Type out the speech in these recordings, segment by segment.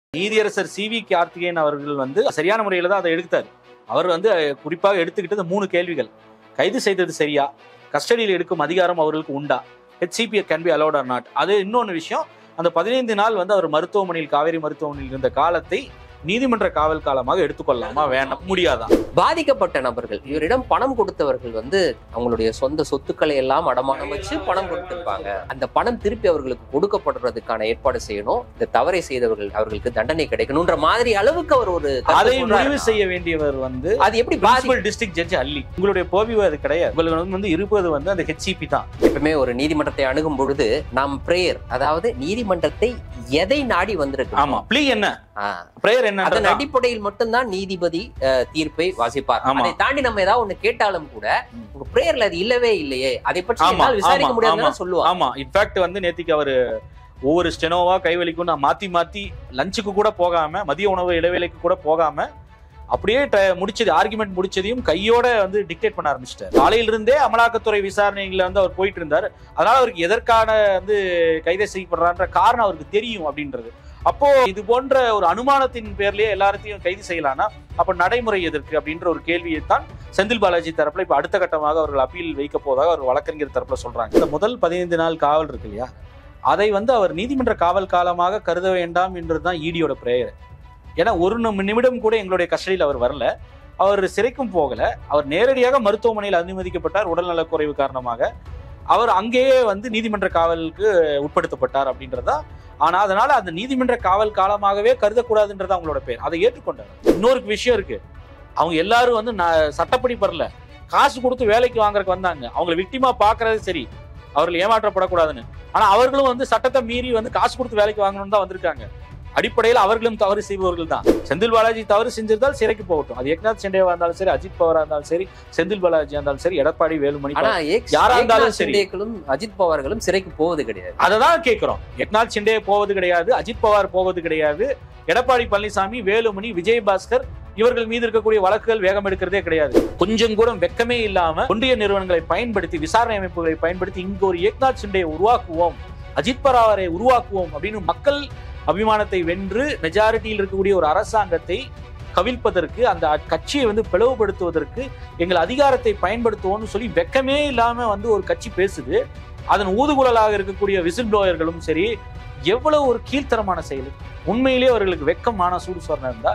நீதியரசர் C V Karthikeyan அவர்கள் வந்து சரியான முறையில் தான் அதை எடுத்தார் அவர் வந்து அஹ், குறிப்பாக எடுத்துக்கிட்டது மூணு கேள்விகள் கைது செய்தது சரியா கஸ்டடியில் எடுக்கும் அதிகாரம் அவர்களுக்கு உண்டா HCP can be allowed or not அது இன்னொன்று விஷயம் அந்த பதினைந்து நாள் வந்து அவர் மருத்துவமனையில் காவேரி மருத்துவமனையில் இருந்த காலத்தை நீதிமன்ற காவல் காலமாக எடுத்துக்கொள்ளலாமா வேண்டாம் முடியாதா பாதிக்கப்பட்ட நபர்கள் இவரிடம் பணம் கொடுத்தவர்கள் வந்து அவங்களுடைய சொந்த சொத்துக்களை எல்லாம் அடமானம் வச்சு பணம் கொடுத்திருப்பாங்க அந்த பணம் திருப்பி அவர்களுக்கு கொடுக்கப்படுறதுக்கான ஏற்பாடு செய்யணும் இந்த தவறை செய்தவர்கள் அவர்களுக்கு தண்டனை கிடைக்கணும்ன்ற மாதிரி அளவுக்கு அவர் ஒரு கருத்தை அதை சொல்றாருன்னா, முடிவு செய்ய வேண்டியவர் வந்து அது எப்படி பாதி பிரின்சிபல் டிஸ்ட்ரிக்ட் ஜட்ஜ் அல்லி உங்களுடைய போவியோ அது கிடையாது உங்களுக்கு வந்து இருப்பது வந்து அந்த ஹெச்சிபி தான் எப்பவுமே ஒரு நீதிமன்றத்தை அணுகும் பொழுது நாம் பிரேயர் அதாவது நீதிமன்றத்தை எதை நாடி வந்திருக்கு ஆமா ப்ளீ என்ன பிரேயர் அதன் என்ன அடிப்படையில் மட்டும்தான் நீதிபதி அஹ், தீர்ப்பை வாசிப்பார் ஆமா. அதை தாண்டி நம்ம ஏதாவது ஒண்ணு கேட்டாலும் கூட ம். உங்க பிரேயர்ல அது இல்லவே இல்லையே அதை பற்றி ஆமா, என்னால் விசாரிக்க ஆமா, முடியாதுன்னு சொல்லுவாங்க ஆமா இன்ஃபேக்ட் வந்து நேத்திக்கு அவரு ஒவ்வொரு ஸ்டெனோவா கைவலிக்கும் நான் மாத்தி மாத்தி லஞ்சுக்கு கூட போகாம மதிய உணவு இடைவேளைக்கு கூட போகாம அப்படியே ட- முடிச்சது ஆர்குமெண்ட் முடிச்சதையும் கையோட வந்து டிக்டேட் பண்ண ஆரம்பிச்சிட்டார் காலையில இருந்தே அமலாக்கத்துறை விசாரணைகளை வந்து அவர் போயிட்டு இருந்தார் அதனால அவருக்கு எதற்கான வந்து கைது செய்யப்படுறான்ற காரணம் அவருக்கு தெரியும் அப்படின்றது அப்போ இது போன்ற ஒரு அனுமானத்தின் பேர்லயே எல்லாத்தையும் கைது செய்யலாம்னா அப்ப நடைமுறை எதற்கு அப்படின்ற ஒரு கேள்வியை தான் செந்தில் பாலாஜி தரப்புல இப்ப அடுத்த கட்டமாக அவர்கள் அப்பீல் வைக்க போவதாக அவர் வழக்கறிஞர் தரப்புல சொல்றாங்க இந்த முதல் பதினைந்து நாள் காவல் இருக்கு இல்லையா அதை வந்து அவர் நீதிமன்ற காவல் காலமாக கருத வேண்டாம் என்றுதான் ஈடியோட பிரேயர் ஏன்னா ஒரு நிமி- நிமிடம் கூட எங்களுடைய கஸ்டடியில் அவர் வரல அவர் சிறைக்கும் போகல அவர் நேரடியாக மருத்துவமனையில் அனுமதிக்கப்பட்டார் உடல்நலக் குறைவு காரணமாக அவர் அங்கேயே வந்து நீதிமன்ற காவலுக்கு உட்படுத்தப்பட்டார் அப்படின்றதா ஆனா அதனால அந்த நீதிமன்ற காவல் காலமாகவே கருதக்கூடாதுன்றது அவங்களோட பேர் அதை ஏற்றுக்கொண்டார் இன்னொரு விஷயம் இருக்கு அவங்க எல்லாரும் வந்து நான் சட்டப்படி வரல காசு கொடுத்து வேலைக்கு வாங்குறதுக்கு வந்தாங்க அவங்கள விக்டிமா பாக்குறது சரி அவர்கள் ஏமாற்றப்படக்கூடாதுன்னு ஆனா அவர்களும் வந்து சட்டத்தை மீறி வந்து காசு கொடுத்து வேலைக்கு வாங்கணும்னு தான் வந்திருக்காங்க அடிப்படையில் அவர்களும் தவறு செய்பவர்கள் தான் செந்தில் பாலாஜி தவறு செஞ்சிருந்தால் சிறைக்கு போகட்டும் அது ஏக்நாத் சிண்டேவா இருந்தாலும் சரி அஜித் பவாரா இருந்தாலும் சரி செந்தில் பாலாஜி இருந்தாலும் சரி எடப்பாடி வேலுமணி ஆனா ஏக்- யாரா இருந்தாலும் ஏக்நாத் சரி. சிண்டேக்களும் அஜித் பவார்களும் சிறைக்கு போவது கிடையாது அததான் கேட்கிறோம் ஏக்நாத் சிண்டே போவது கிடையாது அஜித் பவார் போவது கிடையாது எடப்பாடி பழனிசாமி வேலுமணி விஜயபாஸ்கர் இவர்கள் மீது இருக்கக்கூடிய வழக்குகள் வேகம் எடுக்கிறதே கிடையாது கொஞ்சம் கூட வெக்கமே இல்லாம ஒன்றிய நிறுவனங்களை பயன்படுத்தி விசாரணை அமைப்புகளை பயன்படுத்தி இங்க ஒரு ஏக்நாத் சிண்டே உருவாக்குவோம் அஜித் பவாரை உருவாக்குவோம் அப்படின்னு மக்கள் அபிமானத்தை வென்று மெஜாரிட்டியில் இருக்கக்கூடிய ஒரு அரசாங்கத்தை கவிழ்ப்பதற்கு அந்த கட்சியை வந்து பிளவுபடுத்துவதற்கு எங்கள் அதிகாரத்தை பயன்படுத்துவோம்னு சொல்லி வெக்கமே இல்லாம வந்து ஒரு கட்சி பேசுது அதன் ஊதுகுழலாக இருக்கக்கூடிய விசில் ப்ளோயர்களும் சரி எவ்வளவு ஒரு கீழ்த்தரமான செயல் உண்மையிலேயே அவர்களுக்கு வெக்கமான சூடு சொரணை இருந்தா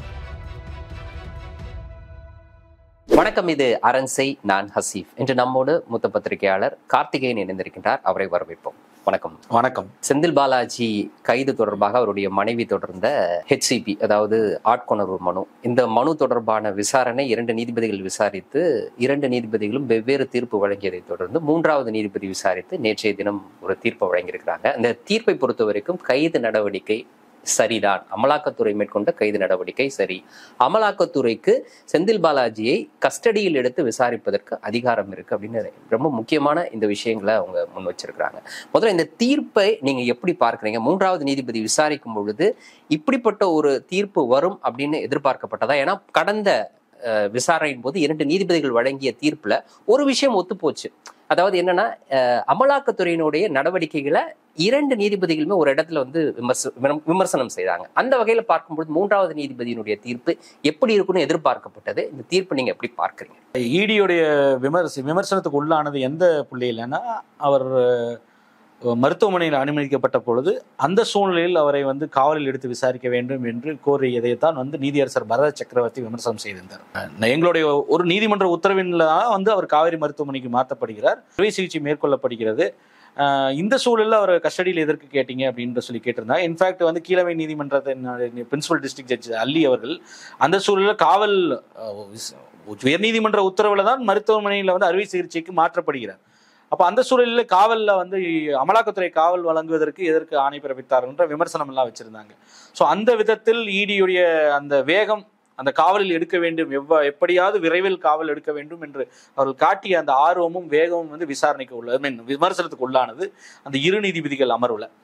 வணக்கம் இது அரண்சை நான் ஹசீஃப் இன்று நம்மோடு மூத்த பத்திரிகையாளர் கார்த்திகேயன் இணைந்திருக்கின்றார் அவரை வரவேற்போம் வணக்கம் வணக்கம் செந்தில் பாலாஜி கைது தொடர்பாக அவருடைய மனைவி தொடர்ந்த ஹெச்சிபி அதாவது ஆட்கொணர்வு மனு இந்த மனு தொடர்பான விசாரணை இரண்டு நீதிபதிகள் விசாரித்து இரண்டு நீதிபதிகளும் வெவ்வேறு தீர்ப்பு வழங்கியதை தொடர்ந்து மூன்றாவது நீதிபதி விசாரித்து நேற்றைய தினம் ஒரு தீர்ப்பு வழங்கியிருக்கிறாங்க அந்த தீர்ப்பை பொறுத்த வரைக்கும் கைது நடவடிக்கை சரிதான் அமலாக்கத்துறை மேற்கொண்ட கைது நடவடிக்கை சரி அமலாக்கத்துறைக்கு செந்தில் பாலாஜியை கஸ்டடியில் எடுத்து விசாரிப்பதற்கு அதிகாரம் இருக்கு அப்படின்னு ரொம்ப முக்கியமான இந்த விஷயங்களை அவங்க முன் வச்சிருக்கிறாங்க முதல்ல இந்த தீர்ப்பை நீங்க எப்படி பார்க்கறீங்க மூன்றாவது நீதிபதி விசாரிக்கும் பொழுது இப்படிப்பட்ட ஒரு தீர்ப்பு வரும் அப்படின்னு எதிர்பார்க்கப்பட்டதா ஏன்னா கடந்த அஹ், விசாரணையின் போது இரண்டு நீதிபதிகள் வழங்கிய தீர்ப்புல ஒரு விஷயம் ஒத்துப்போச்சு அதாவது என்னன்னா அஹ், அமலாக்கத்துறையினுடைய நடவடிக்கைகளை இரண்டு நீதிபதிகளுமே ஒரு இடத்துல வந்து விமர்ச விமர்சனம் விமர்சனம் செய்தாங்க அந்த வகையில பார்க்கும்போது மூன்றாவது நீதிபதியினுடைய தீர்ப்பு எப்படி இருக்கும்னு எதிர்பார்க்கப்பட்டது இந்த தீர்ப்பு நீங்க எப்படி பார்க்கறீங்க ஈடியோடைய விமர்ச விமர்சனத்துக்கு உள்ளானது எந்த புள்ளியிலன்னா அவர் அஹ், மருத்துவமனையில் அனுமதிக்கப்பட்ட பொழுது அந்த சூழ்நிலையில் அவரை வந்து காவலில் எடுத்து விசாரிக்க வேண்டும் என்று கோரியதைத்தான் வந்து நீதியரசர் பரத சக்கரவர்த்தி விமர்சனம் செய்திருந்தார் அஹ், எங்களுடைய ஒரு நீதிமன்ற உத்தரவின்ல தான் வந்து அவர் காவேரி மருத்துவமனைக்கு மாற்றப்படுகிறார் அறுவை சிகிச்சை மேற்கொள்ளப்படுகிறது அஹ், இந்த சூழலில் அவர் கஸ்டடியில் எதற்கு கேட்டீங்க அப்படின்னு சொல்லி கேட்டிருந்தாங்க இன்ஃபேக்ட் வந்து கீழமை நீதிமன்றத்தின் பிரின்சிபல் டிஸ்ட்ரிக்ட் ஜட்ஜ் அல்லி அவர்கள் அந்த சூழலில் காவல் அஹ், விஸ்- உயர்நீதிமன்ற உத்தரவுல தான் மருத்துவமனையில் வந்து அறுவை சிகிச்சைக்கு மாற்றப்படுகிறார் அப்ப அந்த சூழலில் காவல்ல வந்து அமலாக்கத்துறை காவல் வழங்குவதற்கு எதற்கு ஆணை பிறப்பித்தார்ன்ற விமர்சனம் எல்லாம் வச்சிருந்தாங்க ஸோ அந்த விதத்தில் ஈடியுடைய அந்த வேகம் அந்த காவலில் எடுக்க வேண்டும் எவ்வ எப்படியாவது விரைவில் காவல் எடுக்க வேண்டும் என்று அவர்கள் காட்டிய அந்த ஆர்வமும் வேகமும் வந்து விசாரணைக்கு உள்ள ஐ மீன் விமர்சனத்துக்கு உள்ளானது அந்த இரு நீதிபதிகள் அமர்வுல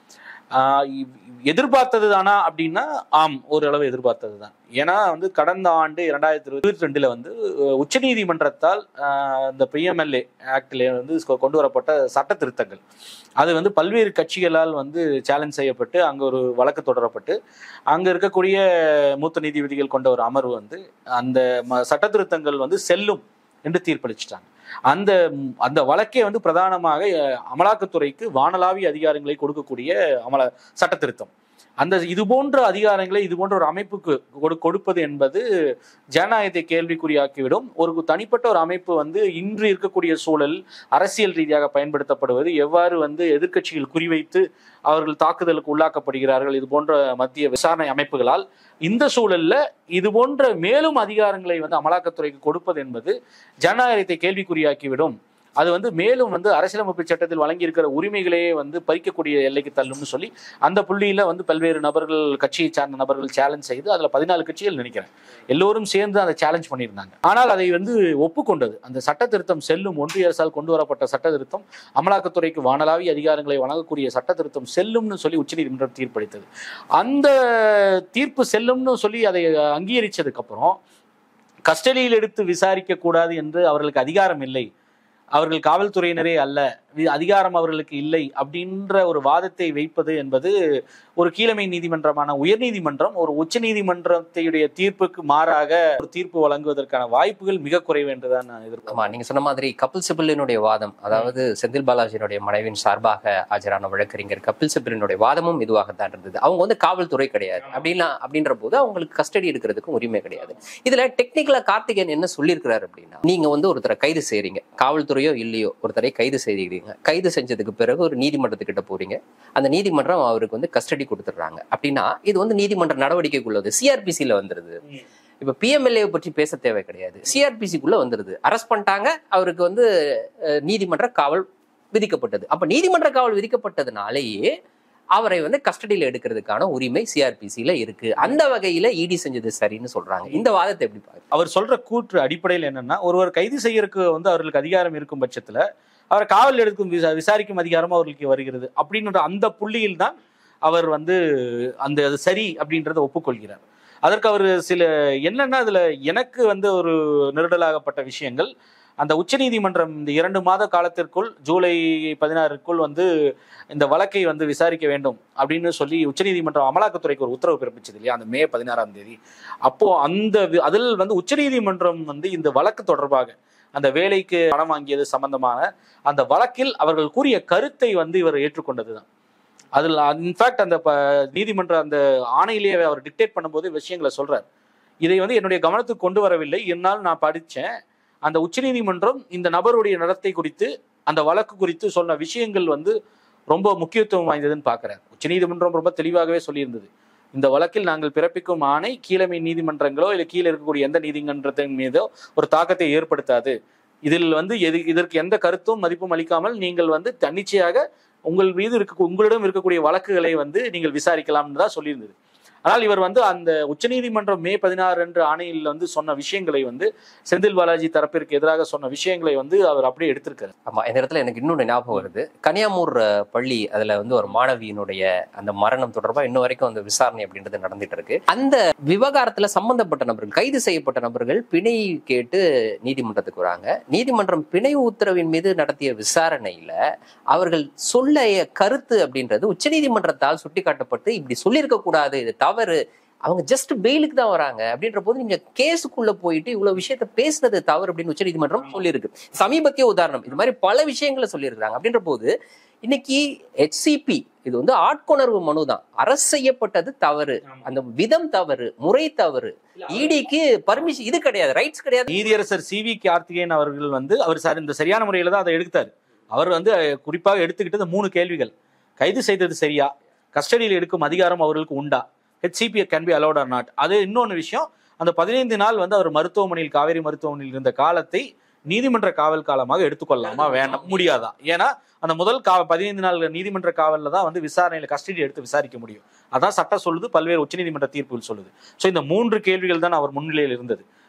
ஆஹ் இ- எதிர்பார்த்தது தானா அப்படின்னா ஆம் ஓரளவு எதிர்பார்த்தது தான் ஏன்னா வந்து கடந்த ஆண்டு இரண்டாயிரத்தி இருபத்தி ரெண்டுல வந்து அஹ், உச்சநீதிமன்றத்தால் ஆஹ், இந்த பிஎம்எல்ஏ ஆக்டில் வந்து கொ- கொண்டு வரப்பட்ட சட்ட திருத்தங்கள் அது வந்து பல்வேறு கட்சிகளால் வந்து சேலஞ்ச் செய்யப்பட்டு அங்க ஒரு வழக்கு தொடரப்பட்டு அங்க இருக்கக்கூடிய மூத்த நீதிபதிகள் கொண்ட ஒரு அமர்வு வந்து அந்த ம- சட்ட திருத்தங்கள் வந்து செல்லும் என்று தீர்ப்பளிச்சிட்டாங்க அந்த ம், அந்த வழக்கே வந்து பிரதானமாக அஹ், அமலாக்கத்துறைக்கு வானளாவிய அதிகாரங்களை கொடுக்கக்கூடிய அமல சட்ட திருத்தம் அந்த இது போன்ற அதிகாரங்களை இது போன்ற ஒரு அமைப்புக்கு கொடு- கொடுப்பது என்பது ஜனநாயகத்தை கேள்விக்குறியாக்கிவிடும் ஒரு தனிப்பட்ட ஒரு அமைப்பு வந்து இன்று இருக்கக்கூடிய சூழல் அரசியல் ரீதியாக பயன்படுத்தப்படுவது எவ்வாறு வந்து எதிர்க்கட்சிகள் குறிவைத்து அவர்கள் தாக்குதலுக்கு உள்ளாக்கப்படுகிறார்கள் இது போன்ற மத்திய விசாரணை அமைப்புகளால் இந்த சூழல்ல இது போன்ற மேலும் அதிகாரங்களை வந்து அமலாக்கத்துறைக்கு கொடுப்பது என்பது ஜனநாயகத்தை கேள்விக்குறியாக்கிவிடும் அது வந்து மேலும் வந்து அரசியலமைப்பு சட்டத்தில் வழங்கியிருக்கிற உரிமைகளையே வந்து பறிக்கக்கூடிய எல்லைக்கு தள்ளும்னு சொல்லி அந்த புள்ளியில வந்து பல்வேறு நபர்கள் கட்சியை சார்ந்த நபர்கள் சேலஞ்ச் செய்து அதுல பதினாலு கட்சிகள் நினைக்கிறேன் எல்லோரும் சேர்ந்து அதை சேலஞ்ச் பண்ணியிருந்தாங்க ஆனால் அதை வந்து ஒப்புக்கொண்டது அந்த சட்ட திருத்தம் செல்லும் ஒன்றிய அரசால் கொண்டு வரப்பட்ட சட்ட திருத்தம் அமலாக்கத்துறைக்கு வானளாவிய அதிகாரங்களை வழங்கக்கூடிய சட்ட திருத்தம் செல்லும்னு சொல்லி உச்சநீதிமன்றம் தீர்ப்பளித்தது அந்த தீர்ப்பு செல்லும்னு சொல்லி அதை அங்கீகரிச்சதுக்கு அப்புறம் கஸ்டடியில் எடுத்து விசாரிக்க கூடாது என்று அவர்களுக்கு அதிகாரம் இல்லை அவர்கள் காவல்துறையினரே அல்ல வி- அதிகாரம் அவர்களுக்கு இல்லை அப்படின்ற ஒரு வாதத்தை வைப்பது என்பது ஒரு கீழமை நீதிமன்றமான உயர்நீதிமன்றம் ஒரு உச்ச நீதிமன்றத்தையுடைய தீர்ப்புக்கு மாறாக ஒரு தீர்ப்பு வழங்குவதற்கான வாய்ப்புகள் மிக குறைவு என்றுதான் நான் ஆமா எதிர்பார்க்கிறேன் நீங்க சொன்ன மாதிரி கபில் சிபிலினுடைய வாதம் அதாவது செந்தில் பாலாஜியினுடைய மனைவியின் சார்பாக ஆஜரான வழக்கறிஞர் கபில் சிபிலினுடைய வாதமும் இதுவாகத்தான் இருந்தது அவங்க வந்து காவல்துறை கிடையாது அப்படின்னா அப்படின்ற போது அவங்களுக்கு கஸ்டடி எடுக்கிறதுக்கும் உரிமை கிடையாது இதுல டெக்னிக்கலா கார்த்திகேயன் என்ன சொல்லியிருக்கிறாரு அப்படின்னா நீங்க வந்து ஒருத்தரை கைது செய்றீங்க காவல்துறையோ இல்லையோ ஒருத்தரை கைது செய்கிறீங்க கைது செஞ்சதுக்கு பிறகு ஒரு நீதிமன்றத்துக்கிட்ட போறீங்க அந்த நீதிமன்றம் அவருக்கு வந்து கஸ்டடி கொடுத்துட்றாங்க அப்படின்னா இது வந்து நீதிமன்ற நடவடிக்கைக்குள்ளது சிஆர்பிசியில வந்துருது இப்ப பிஎம்எல்ஏ பற்றி பேச தேவை கிடையாது சிஆர்பிசிக்குள்ள வந்துருது அரெஸ்ட் பண்ணிட்டாங்க அவருக்கு வந்து அஹ், நீதிமன்ற காவல் விதிக்கப்பட்டது அப்ப நீதிமன்ற காவல் விதிக்கப்பட்டதுனாலேயே அவரை வந்து கஸ்டடியில எடுக்கிறதுக்கான உரிமை சிஆர்பிசியில இருக்கு அந்த வகையில இடி செஞ்சது சரின்னு சொல்றாங்க இந்த வாதத்தை எப்படி பாருங்க அவர் சொல்ற கூற்று அடிப்படையில் என்னன்னா ஒருவர் கைது செய்யறதுக்கு வந்து அவர்களுக்கு அதிகாரம் இருக்கும் பட்சத்துல அவரை காவல் எடுக்கும் விசா- விசாரிக்கும் அதிகாரம் அவர்களுக்கு வருகிறது அப்படின்ற அந்த புள்ளியில் தான் அவர் வந்து அந்த அது சரி அப்படின்றத ஒப்புக்கொள்கிறார் அதற்கு அவர் சில என்னன்னா அதுல எனக்கு வந்து ஒரு நெருடலாகப்பட்ட விஷயங்கள் அந்த உச்சநீதிமன்றம் இந்த இரண்டு மாத காலத்திற்குள் ஜூலை பதினாறுக்குள் வந்து இந்த வழக்கை வந்து விசாரிக்க வேண்டும் அப்படின்னு சொல்லி உச்சநீதிமன்றம் அமலாக்கத்துறைக்கு ஒரு உத்தரவு பிறப்பிச்சது இல்லையா அந்த மே பதினாறாம் தேதி அப்போ அந்த வி- அதில் வந்து உச்சநீதிமன்றம் வந்து இந்த வழக்கு தொடர்பாக அந்த வேலைக்கு பணம் வாங்கியது சம்பந்தமான அந்த வழக்கில் அவர்கள் கூறிய கருத்தை வந்து இவர் ஏற்றுக்கொண்டதுதான் அதில் இன்ஃபேக்ட் அந்த ப- நீதிமன்ற அந்த ஆணையிலேயே அவர் டிக்டேட் பண்ணும்போது விஷயங்களை சொல்றார் இதை வந்து என்னுடைய கவனத்துக்கு கொண்டு வரவில்லை என்னால் நான் படித்தேன் அந்த உச்சநீதிமன்றம் இந்த நபருடைய நடத்தை குறித்து அந்த வழக்கு குறித்து சொன்ன விஷயங்கள் வந்து ரொம்ப முக்கியத்துவம் வாய்ந்ததுன்னு பார்க்குறேன் உச்சநீதிமன்றம் ரொம்ப தெளிவாகவே சொல்லியிருந்தது இந்த வழக்கில் நாங்கள் பிறப்பிக்கும் ஆணை கீழமை நீதிமன்றங்களோ இல்லை கீழே இருக்கக்கூடிய எந்த நீதிமன்றத்தின் மீதோ ஒரு தாக்கத்தை ஏற்படுத்தாது இதில் வந்து எது இதற்கு எந்த கருத்தும் மதிப்பும் அளிக்காமல் நீங்கள் வந்து தன்னிச்சையாக உங்கள் மீது இருக்க உங்களிடம் இருக்கக்கூடிய வழக்குகளை வந்து நீங்கள் விசாரிக்கலாம்னு தான் சொல்லியிருந்தது ஆனால் இவர் வந்து அந்த உச்சநீதிமன்றம் மே பதினாறு அன்று ஆணையில் வந்து சொன்ன விஷயங்களை வந்து செந்தில் பாலாஜி தரப்பிற்கு எதிராக சொன்ன விஷயங்களை வந்து அவர் அப்படியே எடுத்திருக்காரு ஆமா இந்த இடத்துல எனக்கு இன்னொன்று ஞாபகம் வருது கன்னியாமூர் அஹ், பள்ளி அதுல வந்து ஒரு மாணவியினுடைய அந்த மரணம் தொடர்பா இன்ன வரைக்கும் அந்த விசாரணை அப்படின்றது நடந்துட்டு இருக்கு அந்த விவகாரத்துல சம்பந்தப்பட்ட நபர்கள் கைது செய்யப்பட்ட நபர்கள் பிணை கேட்டு நீதிமன்றத்துக்கு வராங்க நீதிமன்றம் பிணை உத்தரவின் மீது நடத்திய விசாரணையில அவர்கள் சொல்ல கருத்து அப்படின்றது உச்சநீதிமன்றத்தால் சுட்டிக்காட்டப்பட்டு இப்படி சொல்லியிருக்க கூடாது இது தவறு அவங்க ஜஸ்ட் பெயிலுக்கு தான் வராங்க அப்படின்ற போது நீங்க கேஸுக்குள்ள போயிட்டு இவ்வளவு விஷயத்த பேசுனது தவறு அப்படின்னு உச்சநீதிமன்றம் சொல்லியிருக்கு சமீபத்திய உதாரணம் இது மாதிரி பல விஷயங்களை சொல்லியிருக்காங்க அப்படின்ற போது இன்னைக்கு ஹெச்சிபி இது வந்து ஆட்கொணர்வு மனு தான் அரசு செய்யப்பட்டது தவறு அந்த விதம் தவறு முறை தவறு இடிக்கு பர்மிஷன் இது கிடையாது ரைட்ஸ் கிடையாது நீதியரசர் சி வி கார்த்திகேயன் அவர்கள் வந்து அவர் சார் இந்த சரியான முறையில தான் அதை எடுத்தார் அவர் வந்து அஹ், குறிப்பாக எடுத்துக்கிட்டது மூணு கேள்விகள் கைது செய்தது சரியா கஸ்டடியில் எடுக்கும் அதிகாரம் அவர்களுக்கு உண்டா HCP can be allowed or not அது இன்னொன்று விஷயம் அந்த பதினைந்து நாள் வந்து அவர் மருத்துவமனையில் காவேரி மருத்துவமனையில் இருந்த காலத்தை நீதிமன்ற காவல் காலமாக எடுத்துக்கொள்ளலாமா வேண்டாம் முடியாதா ஏன்னா அந்த முதல் கா பதினைந்து நாள் நீதிமன்ற காவலில் தான் வந்து விசாரணையில் கஸ்டடி எடுத்து விசாரிக்க முடியும் அதான் சட்டம் சொல்லுது பல்வேறு உச்சநீதிமன்ற தீர்ப்புகள் சொல்லுது ஸோ இந்த மூன்று கேள்விகள் தான் அவர் முன்னிலையில் இருந்தது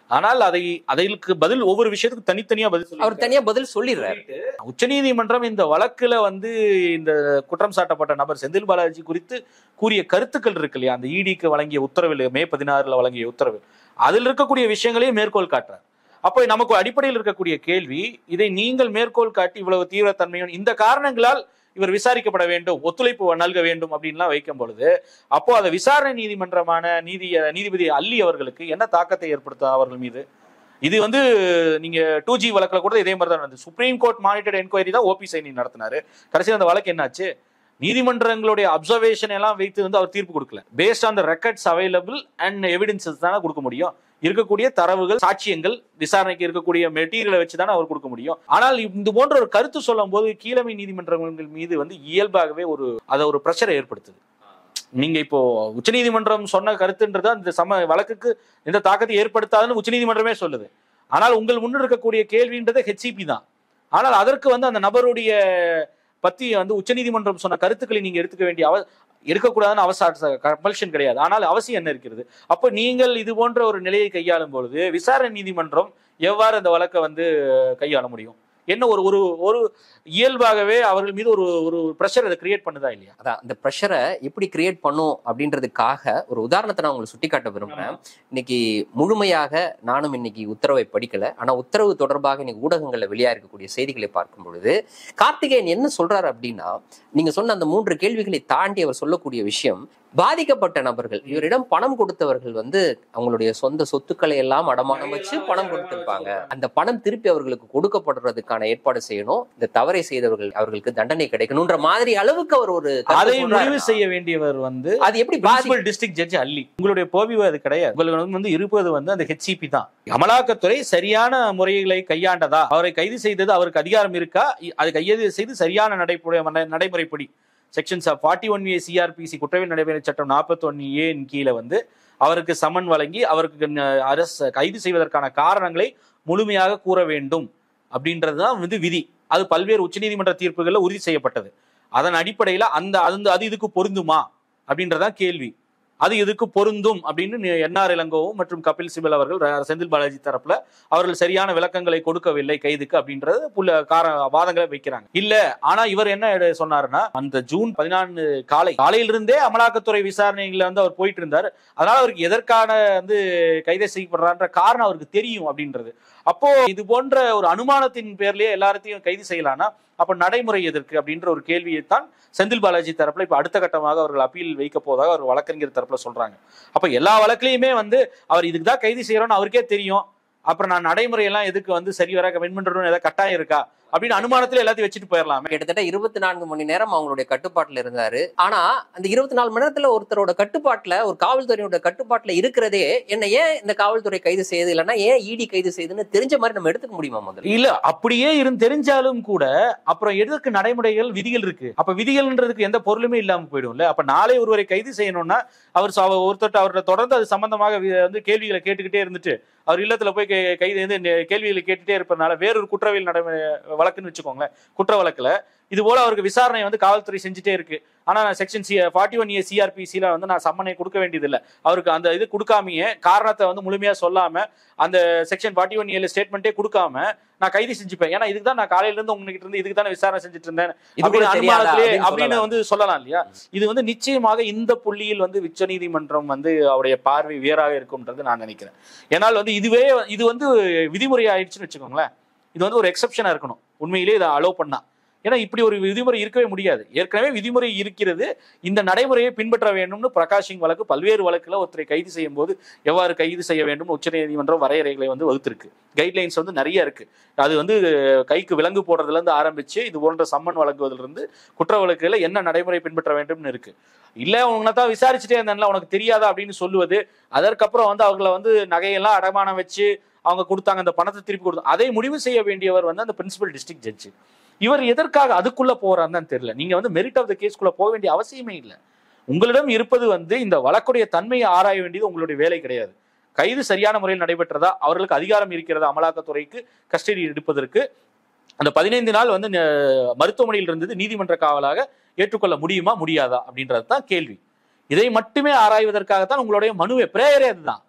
ஆனால் அதை அதற்கு பதில் ஒவ்வொரு விஷயத்துக்கு தனித்தனியா பதில் சொல்லி அவர் தனியா பதில் சொல்லிடுறாரு உச்சநீதிமன்றம் இந்த வழக்குல வந்து இந்த குற்றம் சாட்டப்பட்ட நபர் செந்தில் பாலாஜி குறித்து கூறிய கருத்துக்கள் இருக்கு இல்லையா அந்த இடிக்கு வழங்கிய உத்தரவில் மே பதினாறுல வழங்கிய உத்தரவு அதில் இருக்கக்கூடிய விஷயங்களையும் மேற்கோள் காட்டுறார் அப்போ நமக்கு அடிப்படையில் இருக்கக்கூடிய கேள்வி இதை நீங்கள் மேற்கோள் காட்டி இவ்வளவு தீவிரத்தன்மையும் இந்த காரணங்களால் இவர் விசாரிக்கப்பட வேண்டும் ஒத்துழைப்பு நல்க வேண்டும் அப்படின்லாம் வைக்கும் பொழுது அப்போ அதை விசாரணை நீதிமன்றமான நீதி நீதிபதி அல்லி அவர்களுக்கு என்ன தாக்கத்தை ஏற்படுத்தும் அவர்கள் மீது இது வந்து நீங்க டூ ஜி வழக்குல கூட இதே மாதிரி தான் நடந்தது சுப்ரீம் கோர்ட் மானிட்டர் என்கொயரி தான் ஓபி சைனி நடத்தினாரு கடைசியில் அந்த வழக்கு என்னாச்சு நீதிமன்றங்களுடைய அப்சர்வேஷன் எல்லாம் வைத்து வந்து அவர் தீர்ப்பு கொடுக்கல based on the records available and evidences தானே கொடுக்க முடியும் இருக்கக்கூடிய தரவுகள் சாட்சியங்கள் விசாரணைக்கு இருக்கக்கூடிய மெட்டீரியலை வச்சு தானே அவர் கொடுக்க முடியும் ஆனால் இது போன்ற ஒரு கருத்து சொல்லும் போது கீழமை நீதிமன்றங்கள் மீது வந்து இயல்பாகவே ஒரு அதை ஒரு பிரஷரை ஏற்படுத்துது நீங்க இப்போ உச்சநீதிமன்றம் சொன்ன கருத்துன்றது அந்த சம வழக்குக்கு எந்த தாக்கத்தை ஏற்படுத்தாதுன்னு உச்சநீதிமன்றமே சொல்லுது ஆனால் உங்கள் முன்னு இருக்கக்கூடிய கேள்வின்றது ஹெச்சிபி தான் ஆனால் அதற்கு வந்து அந்த நபருடைய பத்தி வந்து உச்சநீதிமன்றம் சொன்ன கருத்துக்களை நீங்க எடுத்துக்க வேண்டிய அவ எடுக்கக்கூடாதுன்னு அவசர கம்பல்ஷன் கிடையாது ஆனால் அவசியம் என்ன இருக்கிறது அப்போ நீங்கள் இது போன்ற ஒரு நிலையை கையாளும் பொழுது விசாரணை நீதிமன்றம் எவ்வாறு அந்த வழக்கை வந்து கையாள முடியும் என்ன ஒரு ஒரு ஒரு இயல்பாகவே அவர்கள் மீது ஒரு ஒரு ப்ரெஷர் அதை கிரியேட் பண்ணுதா இல்லையா அதான் இந்த ப்ரெஷரை எப்படி கிரியேட் பண்ணும் அப்படின்றதுக்காக ஒரு உதாரணத்தை நான் உங்களுக்கு சுட்டிக்காட்ட விரும்புறேன் இன்னைக்கு முழுமையாக நானும் இன்னைக்கு உத்தரவை படிக்கல ஆனா உத்தரவு தொடர்பாக இன்னைக்கு ஊடகங்கள்ல வெளியா இருக்கக்கூடிய செய்திகளை பார்க்கும் பொழுது கார்த்திகேயன் என்ன சொல்றாரு அப்படின்னா நீங்க சொன்ன அந்த மூன்று கேள்விகளை தாண்டி அவர் சொல்லக்கூடிய விஷயம் பாதிக்கப்பட்ட நபர்கள் இவரிடம் பணம் கொடுத்தவர்கள் வந்து அவங்களுடைய சொந்த சொத்துக்களை எல்லாம் அடமானம் வச்சு பணம் கொடுத்திருப்பாங்க அந்த பணம் திருப்பி அவர்களுக்கு கொடுக்கப்படுறதுக்கான ஏற்பாடு செய்யணும் இந்த தவறை செய்தவர்கள் அவர்களுக்கு தண்டனை கிடைக்கணும்ன்ற மாதிரி அளவுக்கு அவர் ஒரு கருத்தை அதை சொல்றாருன்னா, முடிவு செய்ய வேண்டியவர் வந்து அது எப்படி பாதி பிரின்சிபல் டிஸ்ட்ரிக்ட் ஜட்ஜ் அல்லி உங்களுடைய போவிவு அது கிடையாது உங்களுக்கு வந்து இருப்பது வந்து அந்த ஹெச்சிபி தான் அமலாக்கத்துறை சரியான முறைகளை கையாண்டதா அவரை கைது செய்தது அவருக்கு அதிகாரம் இருக்கா இ- அது கைது செய்து சரியான நடைமுறை நடைமுறைப்படி sections forty one A CrPC குற்றவியல் நடைமுறை சட்டம் நாற்பத்தி ஒன் ஏன் கீழே வந்து அவருக்கு சமன் வழங்கி அவருக்கு ந- அரசு கைது செய்வதற்கான காரணங்களை முழுமையாக கூற வேண்டும் அப்படின்றது தான் வந்து விதி அது பல்வேறு உச்சநீதிமன்ற தீர்ப்புகளில் உறுதி செய்யப்பட்டது அதன் அடிப்படையில் அந்த அந்த அது இதுக்கு பொருந்துமா அப்படின்றதான் கேள்வி அது இதுக்கு பொருந்தும் அப்படின்னு நி- என்ஆர் இளங்கோவும் மற்றும் கபில் சிபல் அவர்கள் ர- செந்தில் பாலாஜி தரப்புல அவர்கள் சரியான விளக்கங்களை கொடுக்கவில்லை கைதுக்கு அப்படின்றது புள்ள கார வாதங்களை வைக்கிறாங்க இல்ல ஆனா இவர் என்ன எடு- சொன்னாருன்னா அந்த ஜூன் பதினான்கு காலை காலையிலிருந்தே அமலாக்கத்துறை விசாரணைகள்ல வந்து அவர் போயிட்டு இருந்தார் அதனால அவருக்கு எதற்கான வந்து கைது செய்யப்படுறான்ற காரணம் அவருக்கு தெரியும் அப்படின்றது அப்போ இது போன்ற ஒரு அனுமானத்தின் பேர்லயே எல்லாத்தையும் கைது செய்யலாம்னா அப்ப நடைமுறை எதற்கு அப்படின்ற ஒரு கேள்வியைத்தான் செந்தில் பாலாஜி தரப்புல இப்ப அடுத்த கட்டமாக அவர்கள் அப்பீல் வைக்க போவதாக அவர் வழக்கறிஞர் தரப்புல சொல்றாங்க அப்ப எல்லா வழக்குலயுமே வந்து அவர் இதுக்கு தான் கைது செய்யறோம்னு அவருக்கே தெரியும் அப்புறம் நான் நடைமுறை எல்லாம் எதுக்கு வந்து சரிவராக வெண்மன்றணும் ஏதாவது கட்டாயம் இருக்கா அப்படின்னு அனுமானத்துல எல்லாத்தையும் வச்சுட்டு போயிடலாமே கிட்டத்தட்ட இருபத்தி நான்கு மணி நேரம் அவங்களுடைய கட்டுப்பாட்டுல இருந்தாரு ஆனா அந்த இருபத்தி நாலு மணி நேரத்துல ஒருத்தரோட கட்டுப்பாட்டுல ஒரு காவல்துறையோட கட்டுப்பாட்டுல இருக்கிறதே என்ன ஏன் இந்த காவல்துறை கைது செய்யுது இல்லைன்னா ஏன் இடி கைது செய்யுதுன்னு தெரிஞ்ச மாதிரி நம்ம எடுத்துக்க முடியுமா முதல்ல இல்ல அப்படியே இருந்து தெரிஞ்சாலும் கூட அப்புறம் எதற்கு நடைமுறைகள் விதிகள் இருக்கு அப்ப விதிகள்ன்றதுக்கு எந்த பொருளுமே இல்லாம போயிடும்ல அப்ப நாளை ஒருவரை கைது செய்யணும்னா அவர் ச- அவர் ஒருத்தர் அவர்கிட்ட தொடர்ந்து அது சம்பந்தமாக வி- வந்து கேள்விகளை கேட்டுக்கிட்டே இருந்துட்டு அவர் இல்லத்துல போய் கே- கைது வந்து நெ- கேள்விகளை கேட்டுட்டே இருப்பதனால வேறொரு குற்றவியல் நடைமுறை வழக்குன்னு வச்சுக்கோங்களேன் குற்ற வழக்குல இது போல அவருக்கு விசாரணை வந்து காவல்துறை செஞ்சுட்டே இருக்கு ஆனா நான் section C forty one A சிஆர்பிசில வந்து நான் சம்மனை கொடுக்க வேண்டியதில்லை அவருக்கு அந்த இது கொடுக்காமயே காரணத்தை வந்து முழுமையா சொல்லாம அந்த செக்ஷன் ஃபார்ட்டி ஒன் ஏழு ஸ்டேட்மெண்ட்டே கொடுக்காம நான் கைது செஞ்சுப்பேன் ஏன்னா இதுக்கு தான் நான் காலையில இருந்து உங்ககிட்ட இருந்து இதுக்கு தானே விசாரணை செஞ்சுட்டு இருந்தேன் இது கூட அப்படின்னு தெரியாதா அனுமானத்திலே அப்படின்னு அப்படின்னு சொல்லலாம். வந்து சொல்லலாம் இல்லையா இது வந்து நிச்சயமாக இந்த புள்ளியில் வந்து உச்சநீதிமன்றம் வந்து அவருடைய பார்வை வேறாக இருக்கும்ன்றது நான் நினைக்கிறேன் ஏன்னால் வந்து இதுவே இது வந்து விதிமுறை ஆயிடுச்சுன்னு வச்சுக்கோங்களேன் இது வந்து ஒரு எக்ஸப்ஷனா இருக்கணும் உண்மையிலேயே இதை அலோவ் பண்ணா ஏன்னா இப்படி ஒரு விதிமுறை இருக்கவே முடியாது ஏற்கனவே விதிமுறை இருக்கிறது இந்த நடைமுறையை பின்பற்ற வேண்டும்னு பிரகாஷ் சிங் வழக்கு பல்வேறு வழக்குல ஒருத்தரை கைது செய்யும் போது எவ்வாறு கைது செய்ய வேண்டும் உச்சநீதிமன்றம் வரையறைகளை வந்து வகுத்திருக்கு கைட்லைன்ஸ் வந்து நிறைய இருக்கு அது வந்து கைக்கு விலங்கு போடுறதுல இருந்து ஆரம்பிச்சு இது போன்ற சம்மன் வழங்குவதிலிருந்து இருந்து குற்ற வழக்குல என்ன நடைமுறை பின்பற்ற வேண்டும்னு இருக்கு இல்ல உன்னை தான் விசாரிச்சுட்டே இருந்தேன்ல உனக்கு தெரியாதா அப்படின்னு சொல்லுவது அதற்கப்புறம் வந்து அவங்கள வந்து நகையெல்லாம் அடமானம் வச்சு அவங்க கொடுத்தாங்க அந்த பணத்தை திருப்பி கொடுத்தாங்க அதை முடிவு செய்ய வேண்டியவர் வந்து அந்த பிரின்சிபல் டிஸ்ட்ரிக்ட் ஜட்ஜ் இவர் எதற்காக அதுக்குள்ள போறாருன்னு தெரியல நீங்க வந்து மெரிட் ஆஃப் த கேஸ்க்குள்ள போக வேண்டிய அவசியமே இல்லை உங்களிடம் இருப்பது வந்து இந்த வழக்குடைய தன்மையை ஆராய வேண்டியது உங்களுடைய வேலை கிடையாது கைது சரியான முறையில் நடைபெற்றதா அவர்களுக்கு அதிகாரம் இருக்கிறதா அமலாக்கத்துறைக்கு கஸ்டடி எடுப்பதற்கு அந்த பதினைந்து நாள் வந்து ந- மருத்துவமனையில் இருந்தது நீதிமன்ற காவலாக ஏற்றுக்கொள்ள முடியுமா முடியாதா அப்படின்றது தான் கேள்வி இதை மட்டுமே ஆராய்வதற்காகத்தான் உங்களுடைய மனுவை பிரேயரே அதுதான்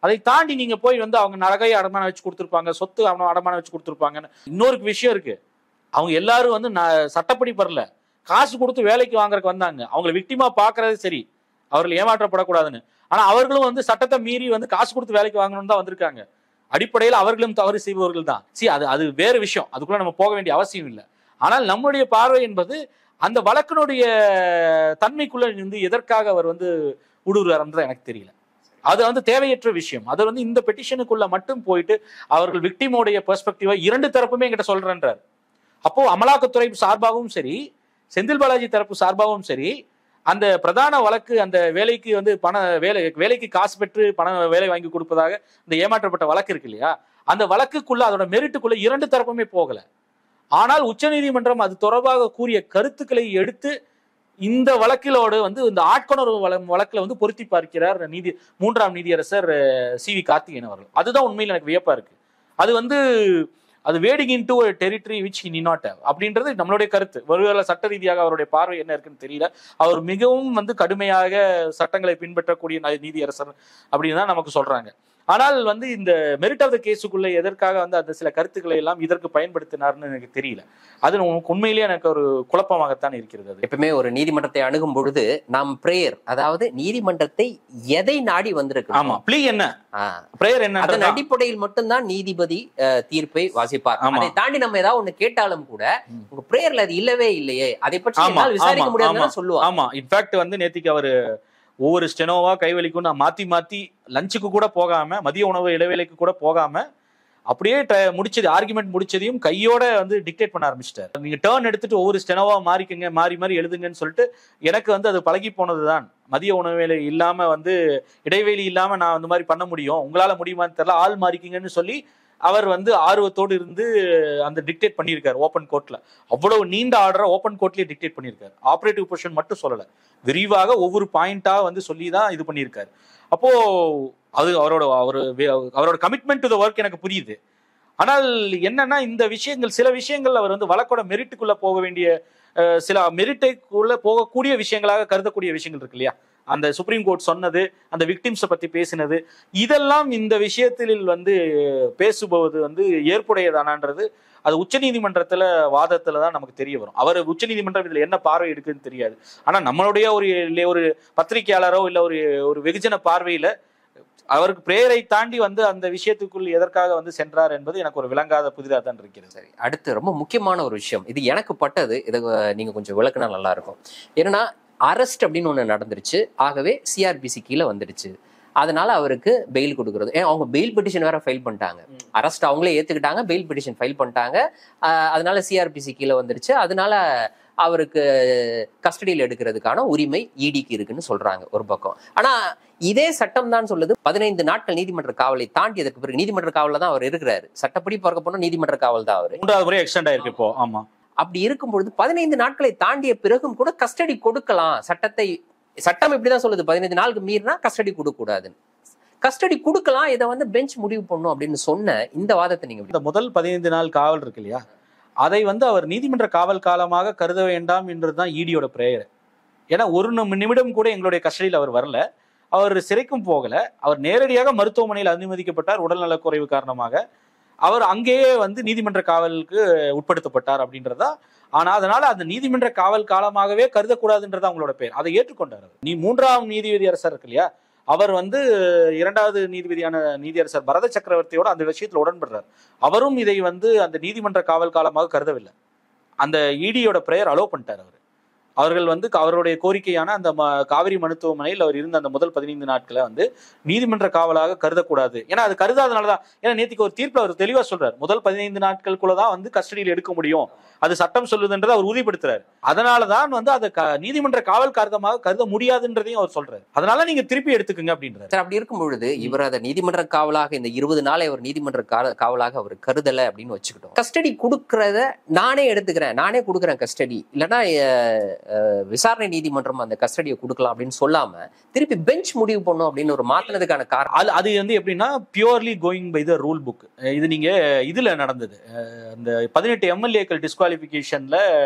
அதை தாண்டி நீங்க போய் வந்து அவங்க நகை அடமானம் வச்சு கொடுத்துருப்பாங்க சொத்து அவன அடமானம் வச்சு கொடுத்துருப்பாங்கன்னு இன்னொரு விஷயம் இருக்கு அவங்க எல்லாரும் வந்து ந- சட்டப்படி பரல காசு கொடுத்து வேலைக்கு வாங்குறதுக்கு வந்தாங்க அவங்கள விக்டிமா பாக்குறது சரி அவர்கள் ஏமாற்றப்படக்கூடாதுன்னு ஆனா அவர்களும் வந்து சட்டத்தை மீறி வந்து காசு கொடுத்து வேலைக்கு வாங்கணும்னு தான் வந்திருக்காங்க அடிப்படையில் அவர்களும் தவறு செய்பவர்கள் தான் சி அது அது வேறு விஷயம் அதுக்குள்ள நம்ம போக வேண்டிய அவசியம் இல்லை ஆனால் நம்முடைய பார்வை என்பது அந்த வழக்கினுடைய தன்மைக்குள்ள இருந்து எதற்காக அவர் வந்து ஊடுருவாருன்றது எனக்கு தெரியல அது வந்து தேவையற்ற விஷயம் அது வந்து இந்த பெட்டிஷனுக்குள்ள மட்டும் போயிட்டு அவர்கள் விக்டிமோடைய பெர்ஸ்பெக்டிவா இரண்டு தரப்புமே என்கிட்ட சொல்றேன்றார் அப்போ அமலாக்கத்துறை சார்பாகவும் சரி செந்தில் பாலாஜி தரப்பு சார்பாகவும் சரி அந்த பிரதான வழக்கு அந்த வேலைக்கு வந்து பண வேலை வேலைக்கு காசு பெற்று பண வேலை வாங்கி கொடுப்பதாக இந்த ஏமாற்றப்பட்ட வழக்கு இருக்கு இல்லையா அந்த வழக்குக்குள்ள அதோட மெரிட்டுக்குள்ள இரண்டு தரப்புமே போகல ஆனால் உச்சநீதிமன்றம் அது தொடர்பாக கூறிய கருத்துக்களை எடுத்து இந்த வழக்கிலோடு வந்து இந்த ஆட்கொணர்வு வழ வழக்குல வந்து பொருத்தி பார்க்கிறார் நீதி மூன்றாம் நீதியரசர் சி வி கார்த்திகேயன் அவர்கள் அதுதான் உண்மையில் எனக்கு வியப்பா இருக்கு அது வந்து அது wading into territory which he not அப்படின்றது நம்மளுடைய கருத்து ஒருவேளை சட்ட ரீதியாக அவருடைய பார்வை என்ன இருக்குன்னு தெரியல அவர் மிகவும் வந்து கடுமையாக சட்டங்களை பின்பற்றக்கூடிய ந- நீதியரசர் அப்படின்னு தான் நமக்கு சொல்றாங்க ஆனால் வந்து இந்த மெரிட் ஆஃப் த கேஸுக்குள்ள எதற்காக வந்து அந்த சில கருத்துக்களை எல்லாம் இதற்கு பயன்படுத்தினார்னு எனக்கு தெரியல அது உனக்கு உண்மையிலேயே எனக்கு ஒரு குழப்பமாகத்தான் இருக்கிறது அது எப்பவுமே ஒரு நீதிமன்றத்தை அணுகும் பொழுது நாம் பிரேயர் அதாவது நீதிமன்றத்தை எதை நாடி வந்திருக்கு ஆமா ப்ளீ என்ன பிரேயர் என்ன அதன் அடிப்படையில் மட்டும்தான் நீதிபதி அஹ், தீர்ப்பை வாசிப்பார் ஆமா. அதை தாண்டி நம்ம ஏதாவது ஒண்ணு கேட்டாலும் கூட ம். உங்க பிரேயர்ல அது இல்லவே இல்லையே அதை பற்றி ஆமா, என்னால் விசாரிக்க ஆமா, முடியாதுன்னு சொல்லுவாங்க ஆமா இன்ஃபேக்ட் வந்து நேத்திக்கு அவரு ஒவ்வொரு ஸ்டெனோவா கைவலிக்கும் நான் மாத்தி மாத்தி லஞ்சுக்கு கூட போகாம மதிய உணவு இடைவேளைக்கு கூட போகாம அப்படியே ட- முடிச்சது ஆர்குமெண்ட் முடிச்சதையும் கையோட வந்து டிக்டேட் பண்ண ஆரம்பிச்சிட்டார் நீங்க டேர்ன் எடுத்துட்டு ஒவ்வொரு ஸ்டெனோவா மாறிக்கங்க மாறி மாறி எழுதுங்கன்னு சொல்லிட்டு எனக்கு வந்து அது பழகி போனதுதான் மதிய உணவேளை இல்லாம வந்து இடைவெளி இல்லாம நான் அந்த மாதிரி பண்ண முடியும் உங்களால முடியுமான்னு தெரியல ஆள் மாறிக்கிங்கன்னு சொல்லி அவர் வந்து ஆர்வத்தோடு இருந்து அந்த டிக்டேட் பண்ணியிருக்காரு ஓப்பன் கோர்ட்ல அவ்வளவு நீண்ட ஆர்டரை ஓப்பன் கோர்ட்லயே டிக்டேட் பண்ணியிருக்காரு ஆப்ரேட்டிவ் பொசிஷன் மட்டும் சொல்லல விரிவாக ஒவ்வொரு பாயிண்டா வந்து சொல்லி தான் இது பண்ணியிருக்காரு அப்போ அது அவரோட அவர் அவரோட கமிட்மெண்ட் டு த ஒர்க் எனக்கு புரியுது ஆனால் என்னன்னா இந்த விஷயங்கள் சில விஷயங்கள் அவர் வந்து வழக்கோட மெரிட்டுக்குள்ள போக வேண்டிய அஹ், சில மெரிட்டைக்குள்ள போகக்கூடிய விஷயங்களாக கருதக்கூடிய விஷயங்கள் இருக்கு இல்லையா அந்த சுப்ரீம் கோர்ட் சொன்னது அந்த விக்டிம்ஸை பத்தி பேசினது இதெல்லாம் இந்த விஷயத்தில் வந்து பேசுபவது வந்து ஏற்புடையதானான்றது அது உச்சநீதிமன்றத்துல வாதத்துல தான் நமக்கு தெரிய வரும் அவர் உச்சநீதிமன்றம் இதுல என்ன பார்வை இருக்குன்னு தெரியாது ஆனா நம்மளுடைய ஒரு இல்ல ஒரு பத்திரிகையாளரோ இல்ல ஒரு ஒரு வெகுஜன பார்வையில அவருக்கு பிரேயரை தாண்டி வந்து அந்த விஷயத்துக்குள் எதற்காக வந்து சென்றார் என்பது எனக்கு ஒரு விளங்காத புதிதாக தான் இருக்கிறது சரி அடுத்து ரொம்ப முக்கியமான ஒரு விஷயம் இது எனக்கு பட்டது இதை அஹ், நீங்க கொஞ்சம் விளக்குனா நல்லா இருக்கும் என்னன்னா அரெஸ்ட் அப்படின்னு ஒண்ணு நடந்துருச்சு ஆகவே சிஆர்பிசி கீழே வந்துடுச்சு அதனால அவருக்கு பெயில் கொடுக்கறது ஏன் அவங்க பெயில் பெட்டிஷன் வேற ஃபைல் பண்ணிட்டாங்க ம். அரெஸ்ட் அவங்களே ஏத்துக்கிட்டாங்க பெயில் பெட்டிஷன் ஃபைல் பண்ணிட்டாங்க ஆஹ் அதனால சிஆர்பிசி கீழே வந்துருச்சு அதனால அவருக்கு கஸ்டடியில் எடுக்கிறதுக்கான உரிமை இடிக்கு இருக்குன்னு சொல்றாங்க ஒரு பக்கம் ஆனா இதே சட்டம் தான் சொல்லுது பதினைந்து நாட்கள் நீதிமன்ற காவலை தாண்டியதற்கு பிறகு நீதிமன்ற காவலில் தான் அவர் இருக்கிறாரு சட்டப்படி பார்க்க போனா நீதிமன்ற காவல் தான் அவரு மூன்றாவது முறை எக்ஸ்டெண்ட் ஆயிருக்கு இப்போ ஆமா அப்படி இருக்கும் பொழுது பதினைந்து நாட்களை தாண்டிய பிறகும் கூட கஸ்டடி கொடுக்கலாம் சட்டத்தை சட்டம் இப்படிதான் சொல்லுது பதினைந்து நாளுக்கு மீறினா கஸ்டடி கொடுக்க கூடாதுன்னு கஸ்டடி கொடுக்கலாம் இதை வந்து பெஞ்ச் முடிவு பண்ணும் அப்படின்னு சொன்ன இந்த வாதத்தை நீங்க எப்படி- இந்த முதல் பதினைந்து நாள் காவல் இருக்கு இல்லையா அதை வந்து அவர் நீதிமன்ற காவல் காலமாக கருத வேண்டாம் என்றதுதான் ஈடியோட பிரேயர் ஏன்னா ஒரு நிமி- நிமிடம் கூட எங்களுடைய கஸ்டடியில் அவர் வரல அவர் சிறைக்கும் போகல அவர் நேரடியாக மருத்துவமனையில் அனுமதிக்கப்பட்டார் உடல்நலக் குறைவு காரணமாக அவர் அங்கேயே வந்து நீதிமன்ற காவலுக்கு உட்படுத்தப்பட்டார் அப்படின்றதா ஆனா அதனால அந்த நீதிமன்ற காவல் காலமாகவே கருதக்கூடாதுன்றதா அவங்களோட பேர் அதை ஏற்றுக்கொண்டார் அவர். நீ மூன்றாம் நீதிபதி அரசர் இருக்கு இல்லையா அவர் வந்து இரண்டாவது நீதிபதியான நீதியரசர் பரத சக்கரவர்த்தியோட அந்த விஷயத்துல உடன்படுறார் அவரும் இதை வந்து அந்த நீதிமன்ற காவல் காலமாக கருதவில்லை அந்த இடியோட பிரேயர் அலோவ் பண்ணிட்டார் அவர் அவர்கள் வந்து அவருடைய கோரிக்கையான அந்த ம- காவிரி மருத்துவமனையில் அவர் இருந்த அந்த முதல் பதினைந்து நாட்களை வந்து நீதிமன்ற காவலாக கருதக்கூடாது ஏன்னா அது கருதாதனால தான் ஏன்னா நேத்திக்கு ஒரு தீர்ப்புல அவர் தெளிவா சொல்றார் முதல் பதினைந்து நாட்களுக்குள்ள தான் வந்து கஸ்டடியில் எடுக்க முடியும் அது சட்டம் சொல்லுதுன்றதை அவர் உறுதிப்படுத்துறாரு அதனால தான் வந்து அதை க- நீதிமன்ற காவல் காரணமாக கருத முடியாதுன்றதையும் அவர் சொல்றாரு அதனால நீங்க திருப்பி எடுத்துக்கங்க அப்படின்றாரு சார் அப்படி இருக்கும் பொழுது இவர் அதை நீதிமன்ற காவலாக இந்த இருபது நாளை அவர் நீதிமன்ற கால- காவலாக அவர் கருதல அப்படின்னு வச்சுக்கிட்டோம் கஸ்டடி கொடுக்கறத நானே எடுத்துக்கிறேன் நானே கொடுக்குறேன் கஸ்டடி இல்லைன்னா அஹ், அஹ், விசாரணை நீதிமன்றம் அந்த கஸ்டடியை கொடுக்கலாம் அப்படின்னு சொல்லாம திருப்பி பெஞ்ச் முடிவு பண்ணும் அப்படின்னு ஒரு மாத்தினதுக்கான காரணம் அது அது வந்து எப்படின்னா purely going by the rule book இது நீங்க இதுல நடந்தது அஹ் அந்த பதினெட்டு எம்எல்ஏக்கள் டிஸ்குவாலிஃபிகேஷன்ல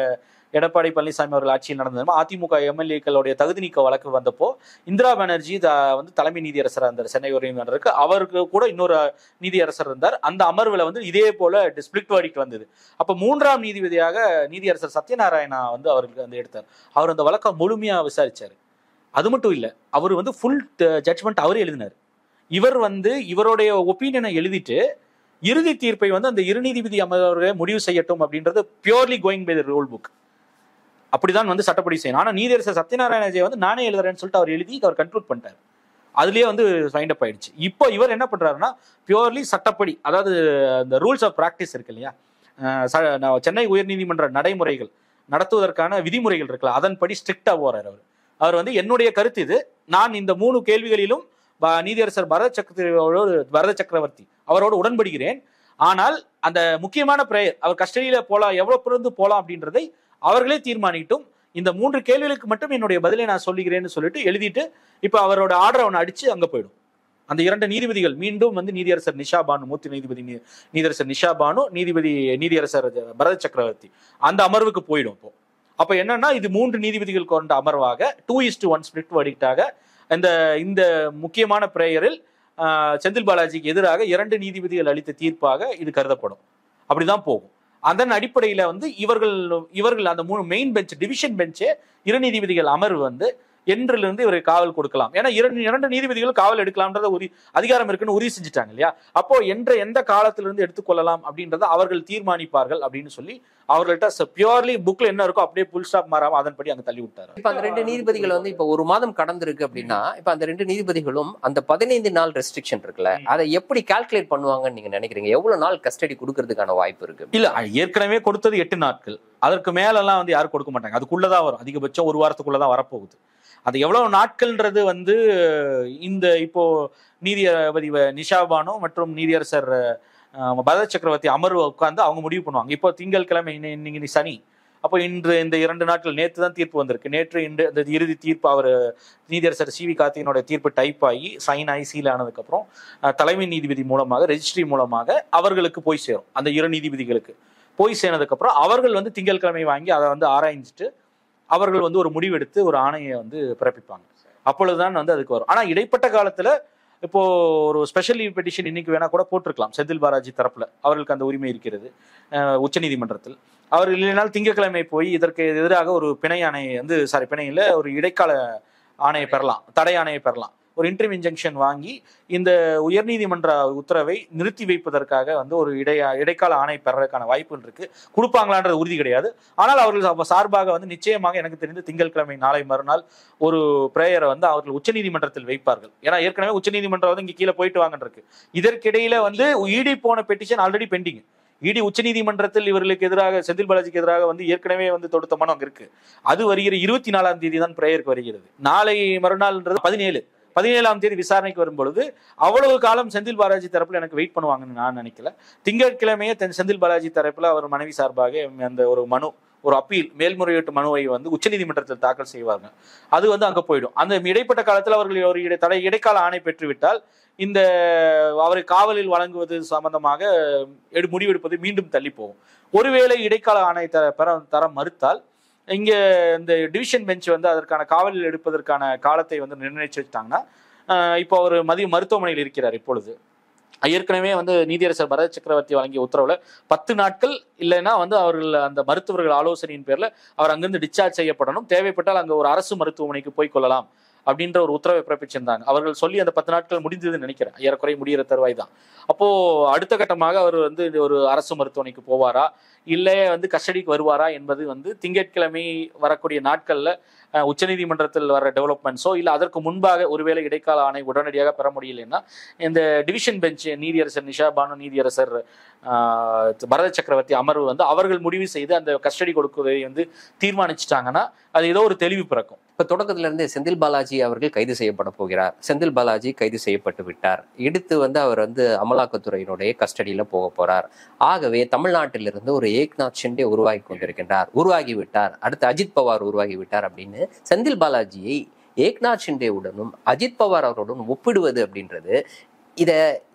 எடப்பாடி பழனிசாமி அவர்கள் ஆட்சியில் நடந்தது அதிமுக எம்எல்ஏக்களுடைய தகுதி நீக்க வழக்கு வந்தப்போ இந்திரா பானர்ஜி த- வந்து தலைமை நீதியரசராக இருந்தார் சென்னை உயர்நீதிமன்றருக்கு அவருக்கு கூட இன்னொரு நீதியரசர் இருந்தார் அந்த அமர்வுல வந்து இதே போல ஸ்பிளிட் verdict வந்தது அப்ப மூன்றாம் நீதிபதியாக நீதியரசர் சத்யநாராயணா வந்து அவருக்கு வந்து எடுத்தார் அவர் அந்த வழக்கை முழுமையா விசாரிச்சாரு அது மட்டும் இல்ல அவர் வந்து ஃபுல் ஜட்ஜ்மெண்ட் அவரே எழுதினார் இவர் வந்து இவருடைய ஒப்பீனியனை எழுதிட்டு இறுதி தீர்ப்பை வந்து அந்த இரு நீதிபதி அமர்வு முடிவு செய்யட்டும் அப்படின்றது purely going by the rule book அப்படிதான் வந்து சட்டப்படி செய்யணும் ஆனா நீதியரசர் சத்யநாராயணஜே வந்து நானே எழுதுறேன்னு சொல்லிட்டு அவர் எழுதி அவர் கன்க்ளூட் பண்ணிட்டார் அதுலயே வந்து ஃபைண்ட் அப் ஆயிடுச்சு இப்போ இவர் என்ன பண்றாருன்னா பியூர்லி சட்டப்படி அதாவது அந்த ரூல்ஸ் ஆஃப் பிராக்டிஸ் இருக்கு இல்லையா அஹ் ச- நான் சென்னை உயர்நீதிமன்ற நடைமுறைகள் நடத்துவதற்கான விதிமுறைகள் இருக்குல்ல அதன்படி ஸ்ட்ரிக்டா போறாரு அவர் அவர் வந்து என்னுடைய கருத்து இது நான் இந்த மூணு கேள்விகளிலும் ப- நீதியரசர் பரத சக்கரவர்த்தியோடு பரத சக்கரவர்த்தி அவரோடு உடன்படுகிறேன் ஆனால் அந்த முக்கியமான பிரேயர் அவர் கஸ்டடியில போலாம் எவ்வளவு பிறந்து போலாம் அப்படின்றதை அவர்களே தீர்மானிட்டும் இந்த மூன்று கேள்விகளுக்கு மட்டும் என்னுடைய பதிலை நான் சொல்லுகிறேன்னு சொல்லிட்டு எழுதிட்டு இப்ப அவரோட ஆர்டர் அவனை அடிச்சு அங்க போயிடும் அந்த இரண்டு நீதிபதிகள் மீண்டும் வந்து நீதியரசர் நிஷா பானு மூர்த்தி நீதிபதி நீ- நீதியரசர் நிஷா பானு நீதிபதி நீதியரசர் பரத சக்கரவர்த்தி அந்த அமர்வுக்கு போயிடும் இப்போ அப்ப என்னன்னா இது மூன்று நீதிபதிகள் கொண்ட அமர்வாக two is to one split வடிக்டாக இந்த இந்த முக்கியமான பிரேயரில் செந்தில் பாலாஜிக்கு எதிராக இரண்டு நீதிபதிகள் அளித்த தீர்ப்பாக இது கருதப்படும் அப்படிதான் போகும் அதன் அடிப்படையில வந்து இவர்கள் இவர்கள் அந்த மூணு மெயின் பெஞ்ச் டிவிஷன் பெஞ்சே இரு நீதிபதிகள் அமர்வு வந்து என்றிலிருந்து இவரை காவல் கொடுக்கலாம் ஏன்னா இரண்டு இரண்டு நீதிபதிகள் காவல் எடுக்கலாம்ன்றத உரி அதிகாரம் இருக்குன்னு உறுதி செஞ்சுட்டாங்க இல்லையா அப்போ என்ற எந்த காலத்திலிருந்து எடுத்துக்கொள்ளலாம் அப்படின்றத அவர்கள் தீர்மானிப்பார்கள் அப்படின்னு சொல்லி அவர்கள்ட்ட பியூர்லி புக்ல என்ன இருக்கோ அப்படியே புல் ஸ்டாப் மாறாம அதன்படி அங்க தள்ளி விட்டாரு இப்ப அந்த ரெண்டு நீதிபதிகள் வந்து இப்ப ஒரு மாதம் கடந்திருக்கு அப்படின்னா இப்ப அந்த ரெண்டு நீதிபதிகளும் அந்த பதினைந்து நாள் ரெஸ்ட்ரிக்ஷன் இருக்குல்ல அதை எப்படி கால்குலேட் பண்ணுவாங்கன்னு நீங்க நினைக்கிறீங்க எவ்வளவு நாள் கஸ்டடி கொடுக்கறதுக்கான வாய்ப்பு இருக்கு இல்ல ஏற்கனவே கொடுத்தது எட்டு நாட்கள் அதற்கு மேலெல்லாம் வந்து யாரும் கொடுக்க மாட்டாங்க அதுக்குள்ளதான் வரும் அதிகபட்சம் ஒரு வாரத்துக்குள்ளதான் வரப்போகுது அது எவ்வளவு நாட்கள்ன்றது வந்து இந்த இப்போ நீதிபதி வ- நிஷா பானு மற்றும் நீதியரசர் அஹ், பரத சக்கரவர்த்தி அமர்வு உட்கார்ந்து அவங்க முடிவு பண்ணுவாங்க இப்போ திங்கட்கிழமை இன்னை- இன்னைக்கு நீ சனி அப்போ இன்று இந்த இரண்டு நாட்கள் நேற்று தான் தீர்ப்பு வந்திருக்கு நேற்று இன்று இந்த இறுதி தீர்ப்பு அவர் நீதியரசர் சி வி கார்த்திகனுடைய தீர்ப்பு டைப் ஆகி சைன் ஆகி சீல் ஆனதுக்கப்புறம் அஹ், தலைமை நீதிபதி மூலமாக ரெஜிஸ்ட்ரி மூலமாக அவர்களுக்கு போய் சேரும் அந்த இரு நீதிபதிகளுக்கு போய் சேர்ந்ததுக்கு அப்புறம் அவர்கள் வந்து திங்கட்கிழமை வாங்கி அதை வந்து ஆராய்ஞ்சிட்டு அவர்கள் வந்து ஒரு முடிவெடுத்து ஒரு ஆணையை வந்து பிறப்பிப்பாங்க அப்பொழுதுதான் வந்து அதுக்கு வரும் ஆனா இடைப்பட்ட காலத்துல இப்போ ஒரு ஸ்பெஷல் லீவ் பெட்டிஷன் இன்னைக்கு வேணா கூட போட்டிருக்கலாம் செந்தில் பாலாஜி தரப்புல அவர்களுக்கு அந்த உரிமை இருக்கிறது அஹ் உச்சநீதிமன்றத்தில் அவர் இல்லைனால் திங்கட்கிழமை போய் இதற்கு எதிராக ஒரு பிணை ஆணையை வந்து சாரி பிணையில ஒரு இடைக்கால ஆணையை பெறலாம் தடை ஆணையை பெறலாம் ஒரு இன்டர்ம் இன்ஜெக்ஷன் வாங்கி இந்த உயர்நீதிமன்ற உத்தரவை நிறுத்தி வைப்பதற்காக வந்து ஒரு இடைய இடைக்கால ஆணை பெறறதுக்கான வாய்ப்புகள் இருக்கு கொடுப்பாங்களான்றது உறுதி கிடையாது ஆனால் அவர்கள் சா- சார்பாக வந்து நிச்சயமாக எனக்கு தெரிந்து திங்கட்கிழமை நாளை மறுநாள் ஒரு பிரேயரை வந்து அவர்கள் உச்சநீதிமன்றத்தில் வைப்பார்கள் ஏன்னா ஏற்கனவே உச்சநீதிமன்றம் வந்து இங்க கீழே போயிட்டு வாங்கன்னு இருக்கு இதற்கிடையில வந்து இடி போன பெட்டிஷன் ஆல்ரெடி பெண்டிங் இடி உச்சநீதிமன்றத்தில் இவர்களுக்கு எதிராக செந்தில் பாலாஜிக்கு எதிராக வந்து ஏற்கனவே வந்து தொடுத்த மனம் அங்க இருக்கு அது வருகிற இருபத்தி நாலாம் தேதி தான் பிரேயருக்கு வருகிறது நாளை மறுநாள்ன்றது பதினேழு பதினேழாம் தேதி விசாரணைக்கு வரும்பொழுது அவ்வளவு காலம் செந்தில் பாலாஜி தரப்புல எனக்கு வெயிட் பண்ணுவாங்கன்னு நான் நினைக்கல திங்கட்கிழமையே தென் செந்தில் பாலாஜி தரப்புல அவர் மனைவி சார்பாக அந்த ஒரு மனு ஒரு அப்பீல் மேல்முறையீட்டு மனுவை வந்து உச்சநீதிமன்றத்தில் தாக்கல் செய்வாங்க அது வந்து அங்க போயிடும் அந்த இடைப்பட்ட காலத்தில் அவர்கள் ஒரு இடை தடை இடைக்கால ஆணை பெற்றுவிட்டால் இந்த அவரை காவலில் வழங்குவது சம்பந்தமாக எடு முடிவெடுப்பது மீண்டும் தள்ளி போகும் ஒருவேளை இடைக்கால ஆணை தர பெற தர மறுத்தால் இங்க இந்த டிவிஷன் பெஞ்ச் வந்து அதற்கான காவலில் எடுப்பதற்கான காலத்தை வந்து நிர்ணயிச்சு வச்சுட்டாங்கன்னா அஹ் இப்போ அவர் மதிய மருத்துவமனையில் இருக்கிறார் இப்பொழுது ஏற்கனவே வந்து நீதியரசர் பரத சக்கரவர்த்தி வழங்கிய உத்தரவுல பத்து நாட்கள் இல்லைன்னா வந்து அவர்கள் அந்த மருத்துவர்கள் ஆலோசனையின் பேர்ல அவர் அங்கிருந்து டிஸ்சார்ஜ் செய்யப்படணும் தேவைப்பட்டால் அங்க ஒரு அரசு மருத்துவமனைக்கு போய் கொள்ளலாம் அப்படின்ற ஒரு உத்தரவை பிறப்பிச்சிருந்தாங்க அவர்கள் சொல்லி அந்த பத்து நாட்கள் முடிந்ததுன்னு நினைக்கிறேன் ஏறக்குறை முடிகிற தருவாய் தான் அப்போ அடுத்த கட்டமாக அவர் வந்து ஒரு அரசு மருத்துவமனைக்கு போவாரா இல்லை வந்து கஸ்டடிக்கு வருவாரா என்பது வந்து திங்கட்கிழமை வரக்கூடிய நாட்கள்ல அஹ், உச்சநீதிமன்றத்தில் வர டெவலப்மெண்ட்ஸோ இல்லை அதற்கு முன்பாக ஒருவேளை இடைக்கால ஆணை உடனடியாக பெற முடியலைன்னா இந்த டிவிஷன் பெஞ்ச் நீதியரசர் நிஷா பானு நீதியரசர் ஆஹ், பரத சக்கரவர்த்தி அமர்வு வந்து அவர்கள் முடிவு செய்து அந்த கஸ்டடி கொடுக்குவதை வந்து தீர்மானிச்சிட்டாங்கன்னா அது ஏதோ ஒரு தெளிவு பிறக்கும் இப்ப தொடக்கத்துல இருந்தே செந்தில் பாலாஜி அவர்கள் கைது செய்யப்பட போகிறார் செந்தில் பாலாஜி கைது செய்யப்பட்டு விட்டார் எடுத்து வந்து அவர் வந்து அமலாக்கத்துறையினுடைய கஸ்டடியில போக போறார் ஆகவே தமிழ்நாட்டிலிருந்து ஒரு ஏக்நாத் ஷிண்டே உருவாகி கொண்டிருக்கின்றார் உருவாகி விட்டார் அடுத்து அஜித் பவார் உருவாகி விட்டார் அப்படின்னு செந்தில் பாலாஜியை ஏக்நாத் ஷிண்டேவுடனும் அஜித் பவார் அவருடன் ஒப்பிடுவது அப்படின்றது இத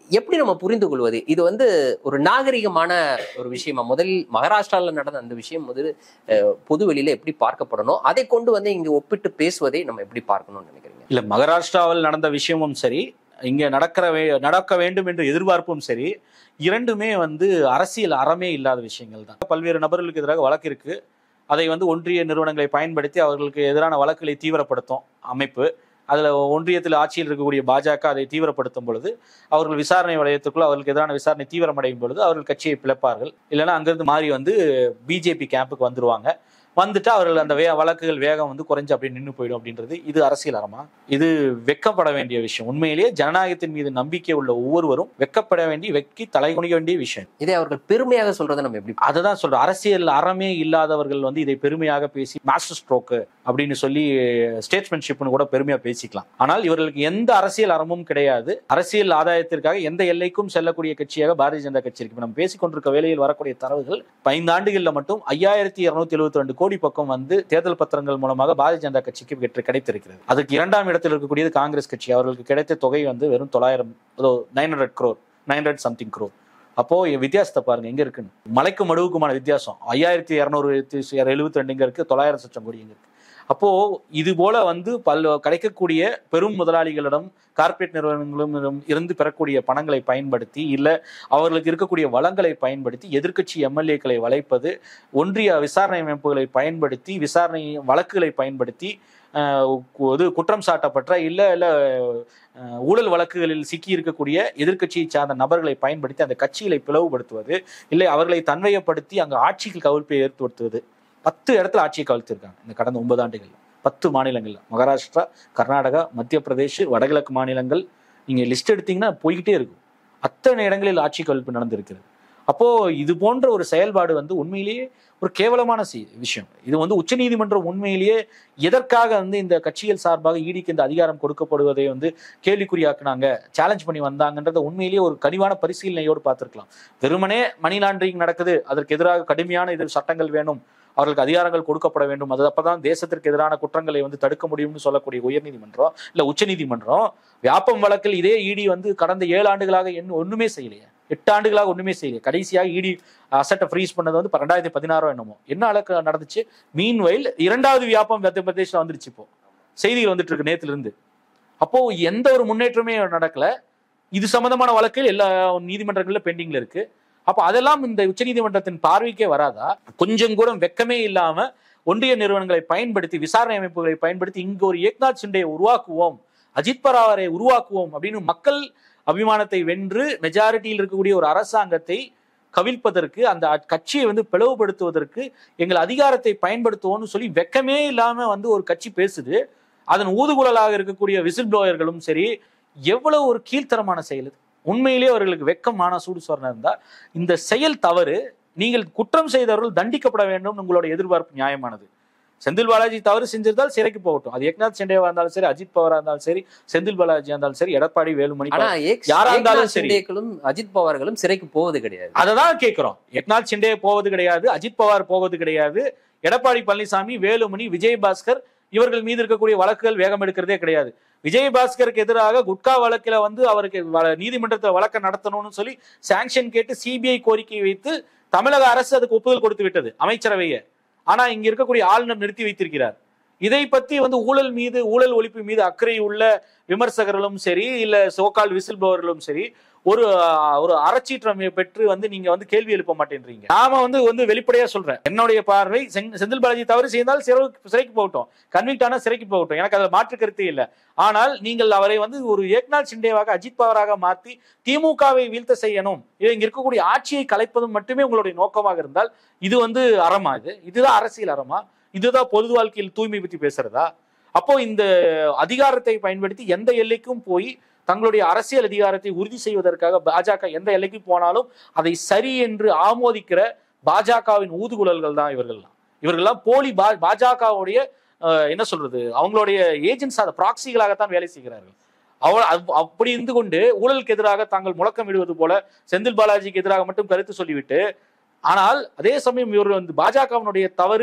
எப்படி நம்ம புரிந்து கொள்வது இது வந்து ஒரு நாகரிகமான ஒரு விஷயமா முதலில் மகாராஷ்டிரால நடந்த அந்த விஷயம் முதல் அஹ், பொது வெளியில எப்படி பார்க்கப்படணும் அதை கொண்டு வந்து இங்க ஒப்பிட்டு பேசுவதை நம்ம எப்படி பார்க்கணும்னு நினைக்கிறீங்க இல்ல மகாராஷ்டிராவில் நடந்த விஷயமும் சரி இங்க நடக்கிற வே- நடக்க வேண்டும் என்ற எதிர்பார்ப்பும் சரி இரண்டுமே வந்து அரசியல் அறமே இல்லாத விஷயங்கள் தான் பல்வேறு நபர்களுக்கு எதிராக வழக்கு இருக்கு அதை வந்து ஒன்றிய நிறுவனங்களை பயன்படுத்தி அவர்களுக்கு எதிரான வழக்குகளை தீவிரப்படுத்தும் அமைப்பு அதுல ஒன்றியத்தில் ஆட்சியில் இருக்கக்கூடிய பாஜக அதை தீவிரப்படுத்தும் பொழுது அவர்கள் விசாரணை வளையத்துக்குள்ள அவர்களுக்கு எதிரான விசாரணை தீவிரமடையும் பொழுது அவர்கள் கட்சியை பிளப்பார்கள் இல்லைன்னா அங்கிருந்து மாறி வந்து பிஜேபி கேம்புக்கு வந்துருவாங்க வந்துட்டு அவர்கள் அந்த வே வழக்குகள் வேகம் வந்து குறைஞ்சு அப்படியே நின்று போயிடும் அப்படின்றது இது அரசியல் அறமா இது வெக்கப்பட வேண்டிய விஷயம் உண்மையிலேயே ஜனநாயகத்தின் மீது நம்பிக்கை உள்ள ஒவ்வொருவரும் வெக்கப்பட வேண்டிய வெக்கி தலை குனிய வேண்டிய விஷயம் இதை அவர்கள் பெருமையாக சொல்றதை நம்ம எப்படி அதுதான் சொல்றேன் அரசியல் அறமே இல்லாதவர்கள் வந்து இதை பெருமையாக பேசி மாஸ்டர் ஸ்ட்ரோக்கு அப்படின்னு சொல்லி ஸ்டேட்ஸ்மேன்ஷிப்னு கூட பெருமையா பேசிக்கலாம் ஆனால் இவர்களுக்கு எந்த அரசியல் அறமும் கிடையாது அரசியல் ஆதாயத்திற்காக எந்த எல்லைக்கும் செல்லக்கூடிய கட்சியாக பாரதிய ஜனதா கட்சி இருக்கு இப்ப நம்ம பேசிக் கொண்டிருக்க வேலையில் வரக்கூடிய தரவுகள் ஐந்து ஆண்டுகள்ல மட்டும் ஐயாயிரத்தி இருநூத்தி எழுபத்தி ரெண்டு கோடி பக்கம் வந்து தேர்தல் பத்திரங்கள் மூலமாக பாரதிய ஜனதா கட்சிக்கு வெற்றி கிடைத்திருக்கிறது அதுக்கு இரண்டாம் இடத்தில் இருக்கக்கூடியது காங்கிரஸ் கட்சி அவர்களுக்கு கிடைத்த தொகை வந்து வெறும் தொள்ளாயிரம் nine hundred crore nine hundred something crore அப்போ என் வித்தியாசத்தை பாருங்க எங்க இருக்குன்னு மலைக்கு மடுவுக்குமான வித்தியாசம் ஐயாயிரத்தி இரநூறு எழுபத்தி ரெண்டு இங்க இருக்கு தொள்ளாயிரம் சச்சம் கோடி இங்க இருக்கு அப்போ இது போல வந்து பல் கிடைக்கக்கூடிய பெரும் முதலாளிகளிடம் கார்ப்பரேட் நிறுவனங்களிடம் இருந்து பெறக்கூடிய பணங்களை பயன்படுத்தி இல்ல அவர்களுக்கு இருக்கக்கூடிய வளங்களை பயன்படுத்தி எதிர்க்கட்சி எம்எல்ஏக்களை வளைப்பது ஒன்றிய விசாரணை அமைப்புகளை பயன்படுத்தி விசாரணை வழக்குகளை பயன்படுத்தி ஆஹ், இது குற்றம் சாட்டப்பட்ட இல்ல இல்ல அஹ், ஊழல் வழக்குகளில் சிக்கி இருக்கக்கூடிய எதிர்க்கட்சியை சார்ந்த நபர்களை பயன்படுத்தி அந்த கட்சிகளை பிளவுபடுத்துவது இல்லை அவர்களை தன்மையப்படுத்தி அங்க ஆட்சிக்கு கவிழ்ப்பை ஏற்படுத்துவது பத்து இடத்துல ஆட்சியை கவிழ்த்திருக்காங்க இந்த கடந்த ஒன்பது ஆண்டுகள் பத்து மாநிலங்கள்ல மகாராஷ்டிரா கர்நாடகா மத்திய பிரதேஷ் வடகிழக்கு மாநிலங்கள் நீங்க லிஸ்ட் எடுத்தீங்கன்னா போய்கிட்டே இருக்கும் அத்தனை இடங்களில் ஆட்சி கவிழ்ப்பு நடந்திருக்கிறது அப்போ இது போன்ற ஒரு செயல்பாடு வந்து உண்மையிலேயே ஒரு கேவலமான சி- விஷயம் இது வந்து உச்சநீதிமன்றம் உண்மையிலேயே எதற்காக வந்து இந்த கட்சிகள் சார்பாக ஈடிக்கு இந்த அதிகாரம் கொடுக்கப்படுவதை வந்து கேள்விக்குறியாக்குனாங்க சேலஞ்ச் பண்ணி வந்தாங்கன்றத உண்மையிலேயே ஒரு கனிவான பரிசீலனையோடு பார்த்திருக்கலாம் வெறுமனே மணி லாண்டரிங் நடக்குது அதற்கு எதிராக கடுமையான இது சட்டங்கள் வேணும் அவர்களுக்கு அதிகாரங்கள் கொடுக்கப்பட வேண்டும் அது அப்பதான் தேசத்திற்கு எதிரான குற்றங்களை வந்து தடுக்க முடியும்னு சொல்லக்கூடிய உயர்நீதிமன்றம் இல்ல உச்சநீதிமன்றம் வியாபம் வழக்கில் இதே இடி வந்து கடந்த ஏழு ஆண்டுகளாக என்ன ஒண்ணுமே செய்யலையே எட்டு ஆண்டுகளாக ஒண்ணுமே செய்யலையே கடைசியாக இடி அசட்டை ஃப்ரீஸ் பண்ணது வந்து ரெண்டாயிரத்தி பதினாறோ என்னமோ என்ன அளவுக்கு நடந்துச்சு மீன் வயல் இரண்டாவது வியாபம் மத்திய பிரதேஷ்ல வந்துருச்சு இப்போ செய்திகள் வந்துட்டு இருக்கு நேத்துல இருந்து அப்போ எந்த ஒரு முன்னேற்றமே நடக்கல இது சம்பந்தமான வழக்குகள் எல்லா நீதிமன்றங்கள்ல பெண்டிங்ல இருக்கு அப்ப அதெல்லாம் இந்த உச்சநீதிமன்றத்தின் பார்வைக்கே வராதா கொஞ்சம் கூட வெக்கமே இல்லாம ஒன்றிய நிறுவனங்களை பயன்படுத்தி விசாரணை அமைப்புகளை பயன்படுத்தி இங்க ஒரு ஏக்நாத் சிண்டையை உருவாக்குவோம் அஜித் பராவரை உருவாக்குவோம் அப்படின்னு மக்கள் அபிமானத்தை வென்று மெஜாரிட்டியில் இருக்கக்கூடிய ஒரு அரசாங்கத்தை கவிழ்ப்பதற்கு அந்த அ- கட்சியை வந்து பிளவுபடுத்துவதற்கு எங்கள் அதிகாரத்தை பயன்படுத்துவோம்னு சொல்லி வெக்கமே இல்லாம வந்து ஒரு கட்சி பேசுது அதன் ஊதுகுழலாக இருக்கக்கூடிய விசில் ப்ளோயர்களும் சரி எவ்வளவு ஒரு கீழ்த்தரமான செயல் இது உண்மையிலேயே அவர்களுக்கு வெக்கமான சூடு சொரணம் இருந்தா இந்த செயல் தவறு நீங்கள் குற்றம் செய்தவர்கள் தண்டிக்கப்பட வேண்டும் உங்களோட எதிர்பார்ப்பு நியாயமானது செந்தில் பாலாஜி தவறு செஞ்சிருந்தால் சிறைக்கு போகட்டும் அது ஏக்நாத் சிண்டேவா இருந்தாலும் சரி அஜித் பவாரா இருந்தாலும் சரி செந்தில் பாலாஜி இருந்தாலும் சரி எடப்பாடி வேலுமணி ஆனா ஏக்- யாரா இருந்தாலும் ஏக்நாத் சரி. சிண்டேக்களும் அஜித் பவார்களும் சிறைக்கு போவது கிடையாது அததான் கேட்கிறோம் ஏக்நாத் சிண்டே போவது கிடையாது அஜித் பவார் போவது கிடையாது எடப்பாடி பழனிசாமி வேலுமணி விஜயபாஸ்கர் இவர்கள் மீது இருக்கக்கூடிய வழக்குகள் வேகம் எடுக்கிறதே கிடையாது விஜயபாஸ்கருக்கு எதிராக குட்கா வழக்கில வந்து அவருக்கு வ- நீதிமன்றத்தில் வழக்க நடத்தணும்னு சொல்லி சாங்ஷன் கேட்டு சிபிஐ கோரிக்கை வைத்து தமிழக அரசு அதுக்கு ஒப்புதல் கொடுத்து விட்டது அமைச்சரவையை ஆனா இங்க இருக்கக்கூடிய ஆளுநர் நிறுத்தி வைத்திருக்கிறார் இதை பத்தி வந்து ஊழல் மீது ஊழல் ஒழிப்பு மீது அக்கறை உள்ள விமர்சகர்களும் சரி இல்ல சோகால் விசில் ப்ளோவர்களும் சரி ஒரு ஆஹ், ஒரு அறச்சீற்றம் பெற்று வந்து நீங்க வந்து கேள்வி எழுப்ப மாட்டேன்றீங்க நாம வந்து வந்து வெளிப்படையா சொல்றேன் என்னுடைய பார்வை செங்- செந்தில் பாலாஜி தவறு செய்தால் சிறை- சிறைக்கு போகட்டும் கன்விக்ட் ஆனா சிறைக்கு போகட்டும் எனக்கு அதுல மாற்று கருத்தே இல்லை ஆனால் நீங்கள் அவரை வந்து ஒரு ஏக்நாத் சிண்டேவாக அஜித் பவாராக மாத்தி திமுகவை வீழ்த்த செய்யணும் இது இங்க இருக்கக்கூடிய ஆட்சியை கலைப்பதும் மட்டுமே உங்களுடைய நோக்கமாக இருந்தால் இது வந்து அறமா இது இதுதான் அரசியல் அறமா இதுதான் பொது வாழ்க்கையில் தூய்மை பத்தி பேசுறதா அப்போ இந்த அதிகாரத்தை பயன்படுத்தி எந்த எல்லைக்கும் போய் தங்களுடைய அரசியல் அதிகாரத்தை உறுதி செய்வதற்காக பாஜக எந்த எல்லைக்கு போனாலும் அதை சரி என்று ஆமோதிக்கிற பாஜகவின் ஊதுகுழல்கள் தான் இவர்கள்லாம் இவர்கள்லாம் போலி பா பாஜகவுடைய அஹ், என்ன சொல்றது அவங்களுடைய ஏஜென்ட்ஸ் அந்த ப்ராக்சிகளாகத்தான் வேலை செய்கிறார்கள் அவ அவ்- அப்படி இருந்து கொண்டு ஊழலுக்கு எதிராக தாங்கள் முழக்கம் இடுவது போல செந்தில் பாலாஜிக்கு எதிராக மட்டும் கருத்து சொல்லிவிட்டு ஆனால் அதே சமயம் இவர் வந்து பாஜகவினுடைய தவறு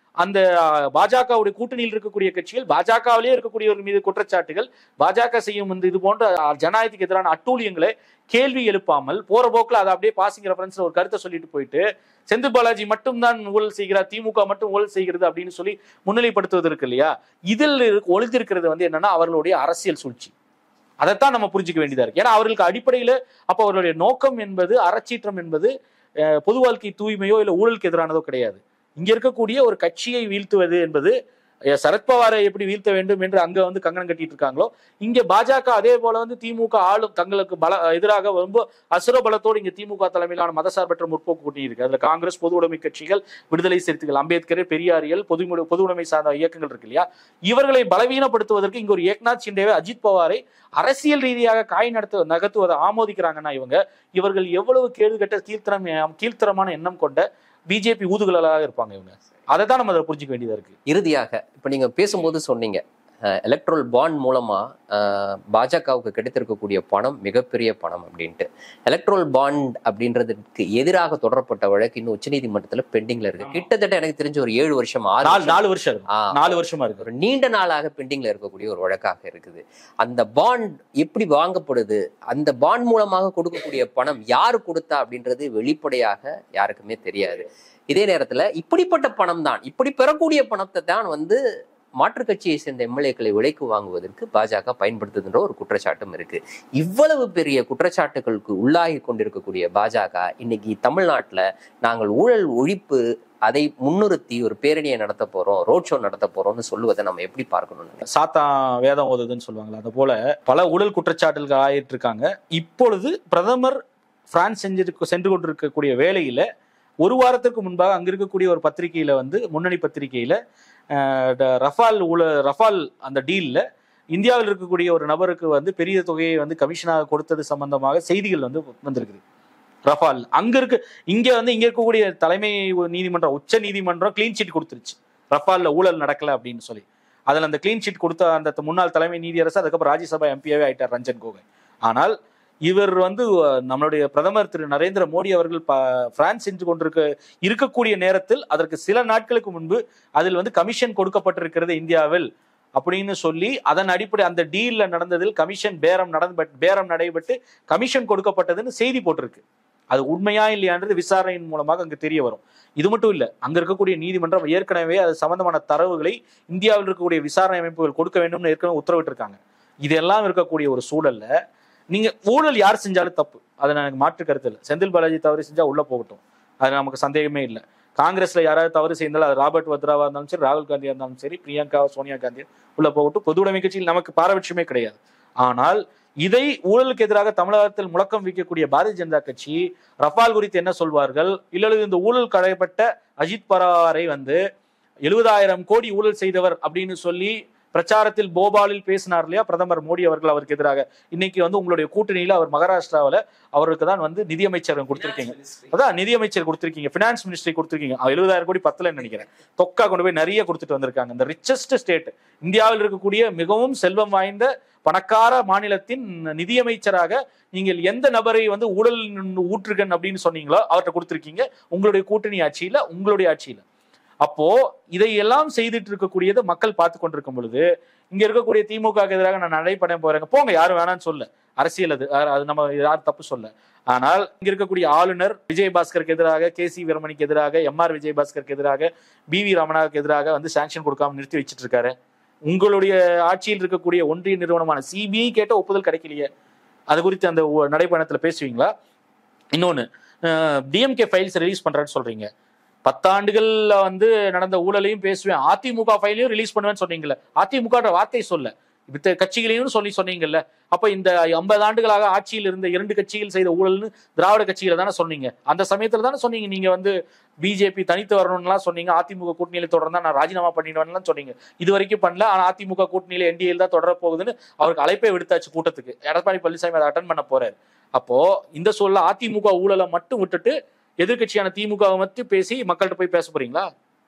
அந்த பாஜகவுடைய கூட்டணியில் இருக்கக்கூடிய கட்சிகள் பாஜகவிலே இருக்கக்கூடியவர்கள் மீது குற்றச்சாட்டுகள் பாஜக செய்யும் இந்த இது போன்ற அஹ், ஜனநாயகத்துக்கு எதிரான அட்டூழியங்களை கேள்வி எழுப்பாமல் போற போக்குல அதை அப்படியே பாசிங் ரெஃபரன்ஸ்ல ஒரு கருத்தை சொல்லிட்டு போயிட்டு செந்தில் பாலாஜி மட்டும்தான் ஊழல் செய்கிறார் திமுக மட்டும் ஊழல் செய்கிறது அப்படின்னு சொல்லி முன்னிலைப்படுத்துவது இருக்கு இல்லையா இதில் இருக்கு- ஒளிந்திருக்கிறது வந்து என்னன்னா அவர்களுடைய அரசியல் சூழ்ச்சி அதைத்தான் நம்ம புரிஞ்சுக்க வேண்டியதா இருக்கு ஏன்னா அவர்களுக்கு அடிப்படையில அப்ப அவர்களுடைய நோக்கம் என்பது அறச்சீற்றம் என்பது அஹ், பொது வாழ்க்கை தூய்மையோ இல்ல ஊழலுக்கு எதிரானதோ கிடையாது இங்க இருக்கக்கூடிய ஒரு கட்சியை வீழ்த்துவது என்பது அஹ், சரத்பவாரை எப்படி வீழ்த்த வேண்டும் என்று அங்க வந்து கங்கணம் கட்டிட்டு இருக்காங்களோ இங்க பாஜக அதே போல வந்து திமுக ஆளும் தங்களுக்கு பல எதிராக ரொம்ப அசுர பலத்தோடு இங்க திமுக தலைமையிலான மதசார்பற்ற முற்போக்கு கூட்டணி இருக்கு அதுல காங்கிரஸ் பொது உடைமை கட்சிகள் விடுதலை சிறுத்தைகள் அம்பேத்கர் பெரியாரியல் பொது பொது உடைமை சார்ந்த இயக்கங்கள் இருக்கு இல்லையா இவர்களை பலவீனப்படுத்துவதற்கு இங்க ஒரு ஏக்நாத் சிண்டேவை அஜித் பவாரை அரசியல் ரீதியாக காய் நடத்த நகர்த்துவதை ஆமோதிக்கிறாங்கன்னா இவங்க இவர்கள் எவ்வளவு கேடுகட்ட கீழ்த்தரம் கீழ்த்தரமான எண்ணம் கொண்ட பிஜேபி ஊதுகளாக இருப்பாங்க இவங்க அதை தான் நம்ம அதை புரிஞ்சுக்க வேண்டியதா இருக்கு இறுதியாக இப்போ நீங்க பேசும்போது சொன்னீங்க எலக்ட்ரல் பாண்ட் மூலமா அஹ், பாஜகவுக்கு கிடைத்திருக்கக்கூடிய பணம் மிகப்பெரிய பணம் அப்படின்ட்டு எலக்ட்ரல் பாண்ட் அப்படின்றதுக்கு எதிராக தொடரப்பட்ட வழக்கு இன்னும் உச்சநீதிமன்றத்துல பெண்டிங்ல இருக்கு கிட்டத்தட்ட எனக்கு தெரிஞ்ச ஒரு ஏழு வருஷம் ஆறு நாலு வருஷம். நாலு வருஷம் இருக்கு ஆ, நாலு வருஷமா இருக்கு ஒரு நீண்ட நாளாக பெண்டிங்ல இருக்கக்கூடிய ஒரு வழக்காக இருக்குது அந்த பாண்ட் எப்படி வாங்கப்படுது அந்த பாண்ட் மூலமாக கொடுக்கக்கூடிய பணம் யாரு கொடுத்தா அப்படின்றது வெளிப்படையாக யாருக்குமே தெரியாது இதே நேரத்துல இப்படிப்பட்ட பணம் தான் இப்படி பெறக்கூடிய பணத்தை தான் வந்து மாற்றுக் கட்சியை சேர்ந்த எம்எல்ஏக்களை விலைக்கு வாங்குவதற்கு பாஜக பயன்படுத்துதுன்ற ஒரு குற்றச்சாட்டும் இருக்கு இவ்வளவு பெரிய குற்றச்சாட்டுகளுக்கு உள்ளாகி கொண்டிருக்கக்கூடிய பாஜக இன்னைக்கு தமிழ்நாட்டுல நாங்கள் ஊழல் ஒழிப்பு அதை முன்னிறுத்தி ஒரு பேரணியை நடத்த போறோம் ரோட் ஷோ நடத்த போறோம்னு சொல்லுவதை நம்ம எப்படி பார்க்கணும் சாத்தான் வேதம் ஓதுதுன்னு சொல்லுவாங்களா அது போல பல ஊழல் குற்றச்சாட்டுகள் ஆயிட்டு இருக்காங்க இப்பொழுது பிரதமர் பிரான்ஸ் செஞ்சு சென்று கொண்டிருக்கக்கூடிய வேளையில ஒரு வாரத்திற்கு முன்பாக அங்க இருக்கக்கூடிய ஒரு பத்திரிகையில வந்து முன்னணி பத்திரிகையில அஹ், ட- ரஃபால் ஊழ ரஃபால் அந்த டீல்ல இந்தியாவில் இருக்கக்கூடிய ஒரு நபருக்கு வந்து பெரிய தொகையை வந்து கமிஷனாக கொடுத்தது சம்பந்தமாக செய்திகள் வந்து வந்திருக்குது ரஃபால் அங்க இருக்கு இங்க வந்து இங்க இருக்கக்கூடிய தலைமை நீதிமன்றம் உச்ச நீதிமன்றம் கிளீன் சீட் கொடுத்துருச்சு ரஃபால்ல ஊழல் நடக்கல அப்படின்னு சொல்லி அதுல அந்த கிளீன் சீட் கொடுத்த அந்த முன்னாள் தலைமை நீதியரசர் அதுக்கப்புறம் ராஜ்யசபா எம்பியாவே ஆயிட்டார் ரஞ்சன் கோகோய் ஆனால் இவர் வந்து அஹ், நம்மளுடைய பிரதமர் திரு நரேந்திர மோடி அவர்கள் ப- பிரான்ஸ் சென்று கொண்டிருக்க இருக்கக்கூடிய நேரத்தில் அதற்கு சில நாட்களுக்கு முன்பு அதில் வந்து கமிஷன் கொடுக்கப்பட்டிருக்கிறது இந்தியாவில் அப்படின்னு சொல்லி அதன் அடிப்படை அந்த டீல்ல நடந்ததில் கமிஷன் பேரம் நடந்து பேரம் நடைபெற்று கமிஷன் கொடுக்கப்பட்டதுன்னு செய்தி போட்டிருக்கு அது உண்மையா இல்லையான்றது விசாரணையின் மூலமாக அங்கு தெரிய வரும் இது மட்டும் இல்ல அங்க இருக்கக்கூடிய நீதிமன்றம் ஏற்கனவே அது சம்பந்தமான தரவுகளை இந்தியாவில் இருக்கக்கூடிய விசாரணை அமைப்புகள் கொடுக்க வேண்டும்னு ஏற்கனவே உத்தரவிட்டிருக்காங்க இதெல்லாம் இருக்கக்கூடிய ஒரு சூழல்ல நீங்க ஊழல் யார் செஞ்சாலும் தப்பு அதை நான் எனக்கு மாற்று கருத்து இல்லை செந்தில் பாலாஜி தவறு செஞ்சா உள்ள போகட்டும் அது நமக்கு சந்தேகமே இல்லை காங்கிரஸ்ல யாராவது தவறு செய்தாலும் அது ராபர்ட் வத்ராவா இருந்தாலும் சரி ராகுல் காந்தியா இருந்தாலும் சரி பிரியங்கா சோனியா காந்தி உள்ள போகட்டும் பொது உடைமை கட்சியில் நமக்கு பாரபட்சமே கிடையாது ஆனால் இதை ஊழலுக்கு எதிராக தமிழகத்தில் முழக்கம் வைக்கக்கூடிய பாரதிய ஜனதா கட்சி ரஃபால் குறித்து என்ன சொல்வார்கள் இல்லது இந்த ஊழல் கடைப்பட்ட அஜித் பவாரை வந்து எழுபதாயிரம் கோடி ஊழல் செய்தவர் அப்படின்னு சொல்லி பிரச்சாரத்தில் போபாலில் பேசினார் இல்லையா பிரதமர் மோடி அவர்கள் அவருக்கு எதிராக இன்னைக்கு வந்து உங்களுடைய கூட்டணியில அவர் மகாராஷ்டிராவில் அவருக்கு தான் வந்து நிதியமைச்சர் கொடுத்திருக்கீங்க அதான் நிதியமைச்சர் கொடுத்திருக்கீங்க பினான்ஸ் மினிஸ்ட்ரி கொடுத்திருக்கீங்க எழுபதாயிரம் கோடி பத்தலன்னு நினைக்கிறேன் தொக்கா கொண்டு போய் நிறைய கொடுத்துட்டு வந்திருக்காங்க இந்த ரிச்சஸ்ட் ஸ்டேட் இந்தியாவில் இருக்கக்கூடிய மிகவும் செல்வம் வாய்ந்த பணக்கார மாநிலத்தின் நிதியமைச்சராக நீங்கள் எந்த நபரை வந்து ஊழல் ஊற்றுகன் அப்படின்னு சொன்னீங்களோ அவர்கிட்ட கொடுத்திருக்கீங்க உங்களுடைய கூட்டணி ஆட்சியில உங்களுடைய ஆட்சியில அப்போ இதையெல்லாம் செய்துட்டு இருக்கக்கூடியதை மக்கள் பார்த்து கொண்டிருக்கும் பொழுது இங்க இருக்கக்கூடிய திமுக க்கு எதிராக நான் நடைபெற போறேங்க போங்க யாரும் வேணாம்னு சொல்ல அரசியல் அது அஹ் அது நம்ம யாரும் தப்பு சொல்ல ஆனால் இங்க இருக்கக்கூடிய ஆளுநர் விஜயபாஸ்கருக்கு எதிராக கே சி வீரமணிக்கு எதிராக எம் ஆர் விஜயபாஸ்கருக்கு எதிராக பி வி ரமணாவுக்கு எதிராக வந்து சாங்ஷன் கொடுக்காம நிறுத்தி வச்சிட்டு இருக்காரு உங்களுடைய ஆட்சியில் இருக்கக்கூடிய ஒன்றிய நிறுவனமான சிபிஐ கேட்ட ஒப்புதல் கிடைக்கலையே அது குறித்து அந்த ஒ- நடைபயணத்துல பேசுவீங்களா இன்னொன்னு டிஎம்கே ஃபைல்ஸ் ரிலீஸ் பண்றேன்னு சொல்றீங்க பத்தாண்டுகள்ல வந்து நடந்த ஊழலையும் பேசுவேன் அதிமுக ஃபைலையும் ரிலீஸ் பண்ணுவேன்னு சொன்னீங்கல்ல அதிமுக வார்த்தை சொல்ல வித்த கட்சிகளையும் சொல்லி சொன்னீங்கல்ல அப்ப இந்த ஐம்பது ஆண்டுகளாக ஆட்சியில் இருந்த இரண்டு கட்சிகள் செய்த ஊழல்னு திராவிட கட்சிகளை தானே சொன்னீங்க அந்த சமயத்துல தானே சொன்னீங்க நீங்க வந்து பிஜேபி தனித்து வரணும்லாம் சொன்னீங்க அதிமுக கூட்டணியில தொடர்ந்தா நான் ராஜினாமா பண்ணிடுவேன்லாம் சொன்னீங்க இது வரைக்கும் பண்ணல ஆனா அதிமுக கூட்டணியில என்டிஏல தான் தொடர போகுதுன்னு அவருக்கு அழைப்பே விடுத்தாச்சு கூட்டத்துக்கு எடப்பாடி பழனிசாமி அதை அட்டன் பண்ண போறாரு அப்போ இந்த சொல்ல அதிமுக ஊழலை மட்டும் விட்டுட்டு எதிர்க்கட்சியான திமுகவை மட்டும் பேசி மக்கள்கிட்ட போய் பேச போறீங்களா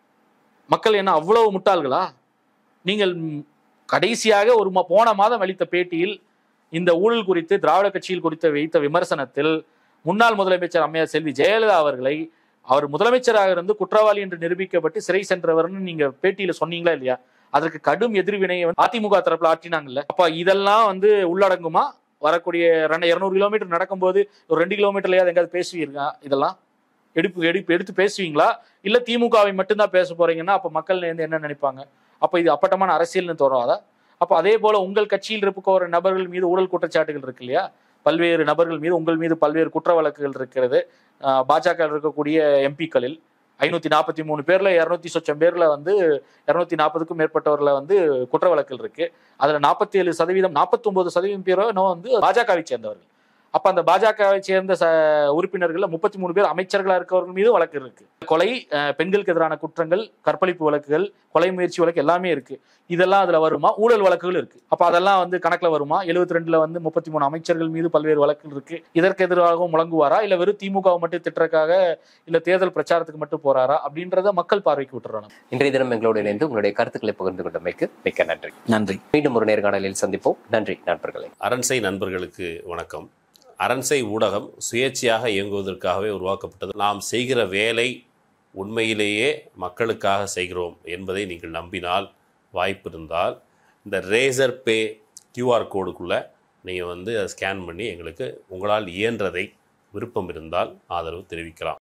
மக்கள் என்ன அவ்வளவு முட்டாள்களா நீங்கள் ம், கடைசியாக ஒரு ம- போன மாதம் அளித்த பேட்டியில் இந்த ஊழல் குறித்து திராவிட கட்சியில் குறித்து வைத்த விமர்சனத்தில் முன்னாள் முதலமைச்சர் அம்மையார் செல்வி ஜெயலலிதா அவர்களை அவர் முதலமைச்சராக இருந்து குற்றவாளி என்று நிரூபிக்கப்பட்டு சிறை சென்றவர்னு நீங்க பேட்டியில சொன்னீங்களா இல்லையா அதற்கு கடும் எதிர்வினையை வந்து அதிமுக தரப்புல ஆற்றினாங்கல்ல அப்ப இதெல்லாம் வந்து உள்ளடங்குமா வரக்கூடிய ரெண்டு இருநூறு கிலோமீட்டர் நடக்கும்போது ஒரு ரெண்டு கிலோமீட்டர்லயாவது எங்காவது பேசுவீங்க இதெல்லாம் எடுப்பு எடுப்பு எடுத்து பேசுவீங்களா இல்ல திமுகவை மட்டும்தான் பேச போறீங்கன்னா அப்ப மக்கள் வந்து என்ன நினைப்பாங்க அப்ப இது அப்பட்டமான அரசியல்னு தோறாதா அப்ப அதே போல உங்கள் கட்சியில் இருக்க நபர்கள் மீது ஊழல் குற்றச்சாட்டுகள் இருக்கு இல்லையா பல்வேறு நபர்கள் மீது உங்கள் மீது பல்வேறு குற்ற வழக்குகள் இருக்கிறது ஆஹ் பாஜக வில் இருக்கக்கூடிய எம்பிக்களில் ஐநூத்தி நாற்பத்தி மூணு பேர்ல இருநூத்தி சொச்சம் பேர்ல வந்து இருநூத்தி நாற்பதுக்கும் மேற்பட்டவர்ல வந்து குற்ற வழக்குகள் இருக்கு அதுல நாற்பத்தி ஏழு சதவீதம் நாற்பத்தி ஒன்பது சதவீதம் பேரோ இன்னும் வந்து பாஜகவை சேர்ந்தவர்கள் அப்ப அந்த பாஜகவை சேர்ந்த ச உறுப்பினர்கள்ல முப்பத்தி மூணு பேர் அமைச்சர்களா இருக்கவர்கள் மீது வழக்கு இருக்கு கொலை அஹ், பெண்களுக்கு எதிரான குற்றங்கள் கற்பழிப்பு வழக்குகள் கொலை முயற்சி வழக்கு எல்லாமே இருக்கு இதெல்லாம் அதுல வருமா ஊழல் வழக்குகள் இருக்கு அப்ப அதெல்லாம் வந்து கணக்குல வருமா எழுபத்தி ரெண்டுல வந்து முப்பத்தி மூணு அமைச்சர்கள் மீது பல்வேறு வழக்குகள் இருக்கு இதற்கு எதிராகவும் முழங்குவாரா இல்ல வெறும் திமுக மட்டும் திட்டுறதுக்காக இல்ல தேர்தல் பிரச்சாரத்துக்கு மட்டும் போறாரா அப்படின்றத மக்கள் பார்வைக்கு விட்டுறாங்க இன்றைய தினம் எங்களோடு இணைந்து உங்களுடைய கருத்துக்களை பகிர்ந்து கொண்டமைக்கு மிக்க நன்றி நன்றி மீண்டும் ஒரு நேர்காணலில் சந்திப்போம் நன்றி நண்பர்களே அரண்சை நண்பர்களுக்கு வணக்கம் அரண்சை ஊடகம் சுயேட்சையாக இயங்குவதற்காகவே உருவாக்கப்பட்டது நாம் செய்கிற வேலை உண்மையிலேயே மக்களுக்காக செய்கிறோம் என்பதை நீங்கள் நம்பினால் வாய்ப்பு இருந்தால் இந்த ரேசர் பே கியூஆர் கோடுக்குள்ளே நீங்கள் வந்து அதை ஸ்கேன் பண்ணி எங்களுக்கு உங்களால் இயன்றதை விருப்பம் இருந்தால் ஆதரவு தெரிவிக்கலாம்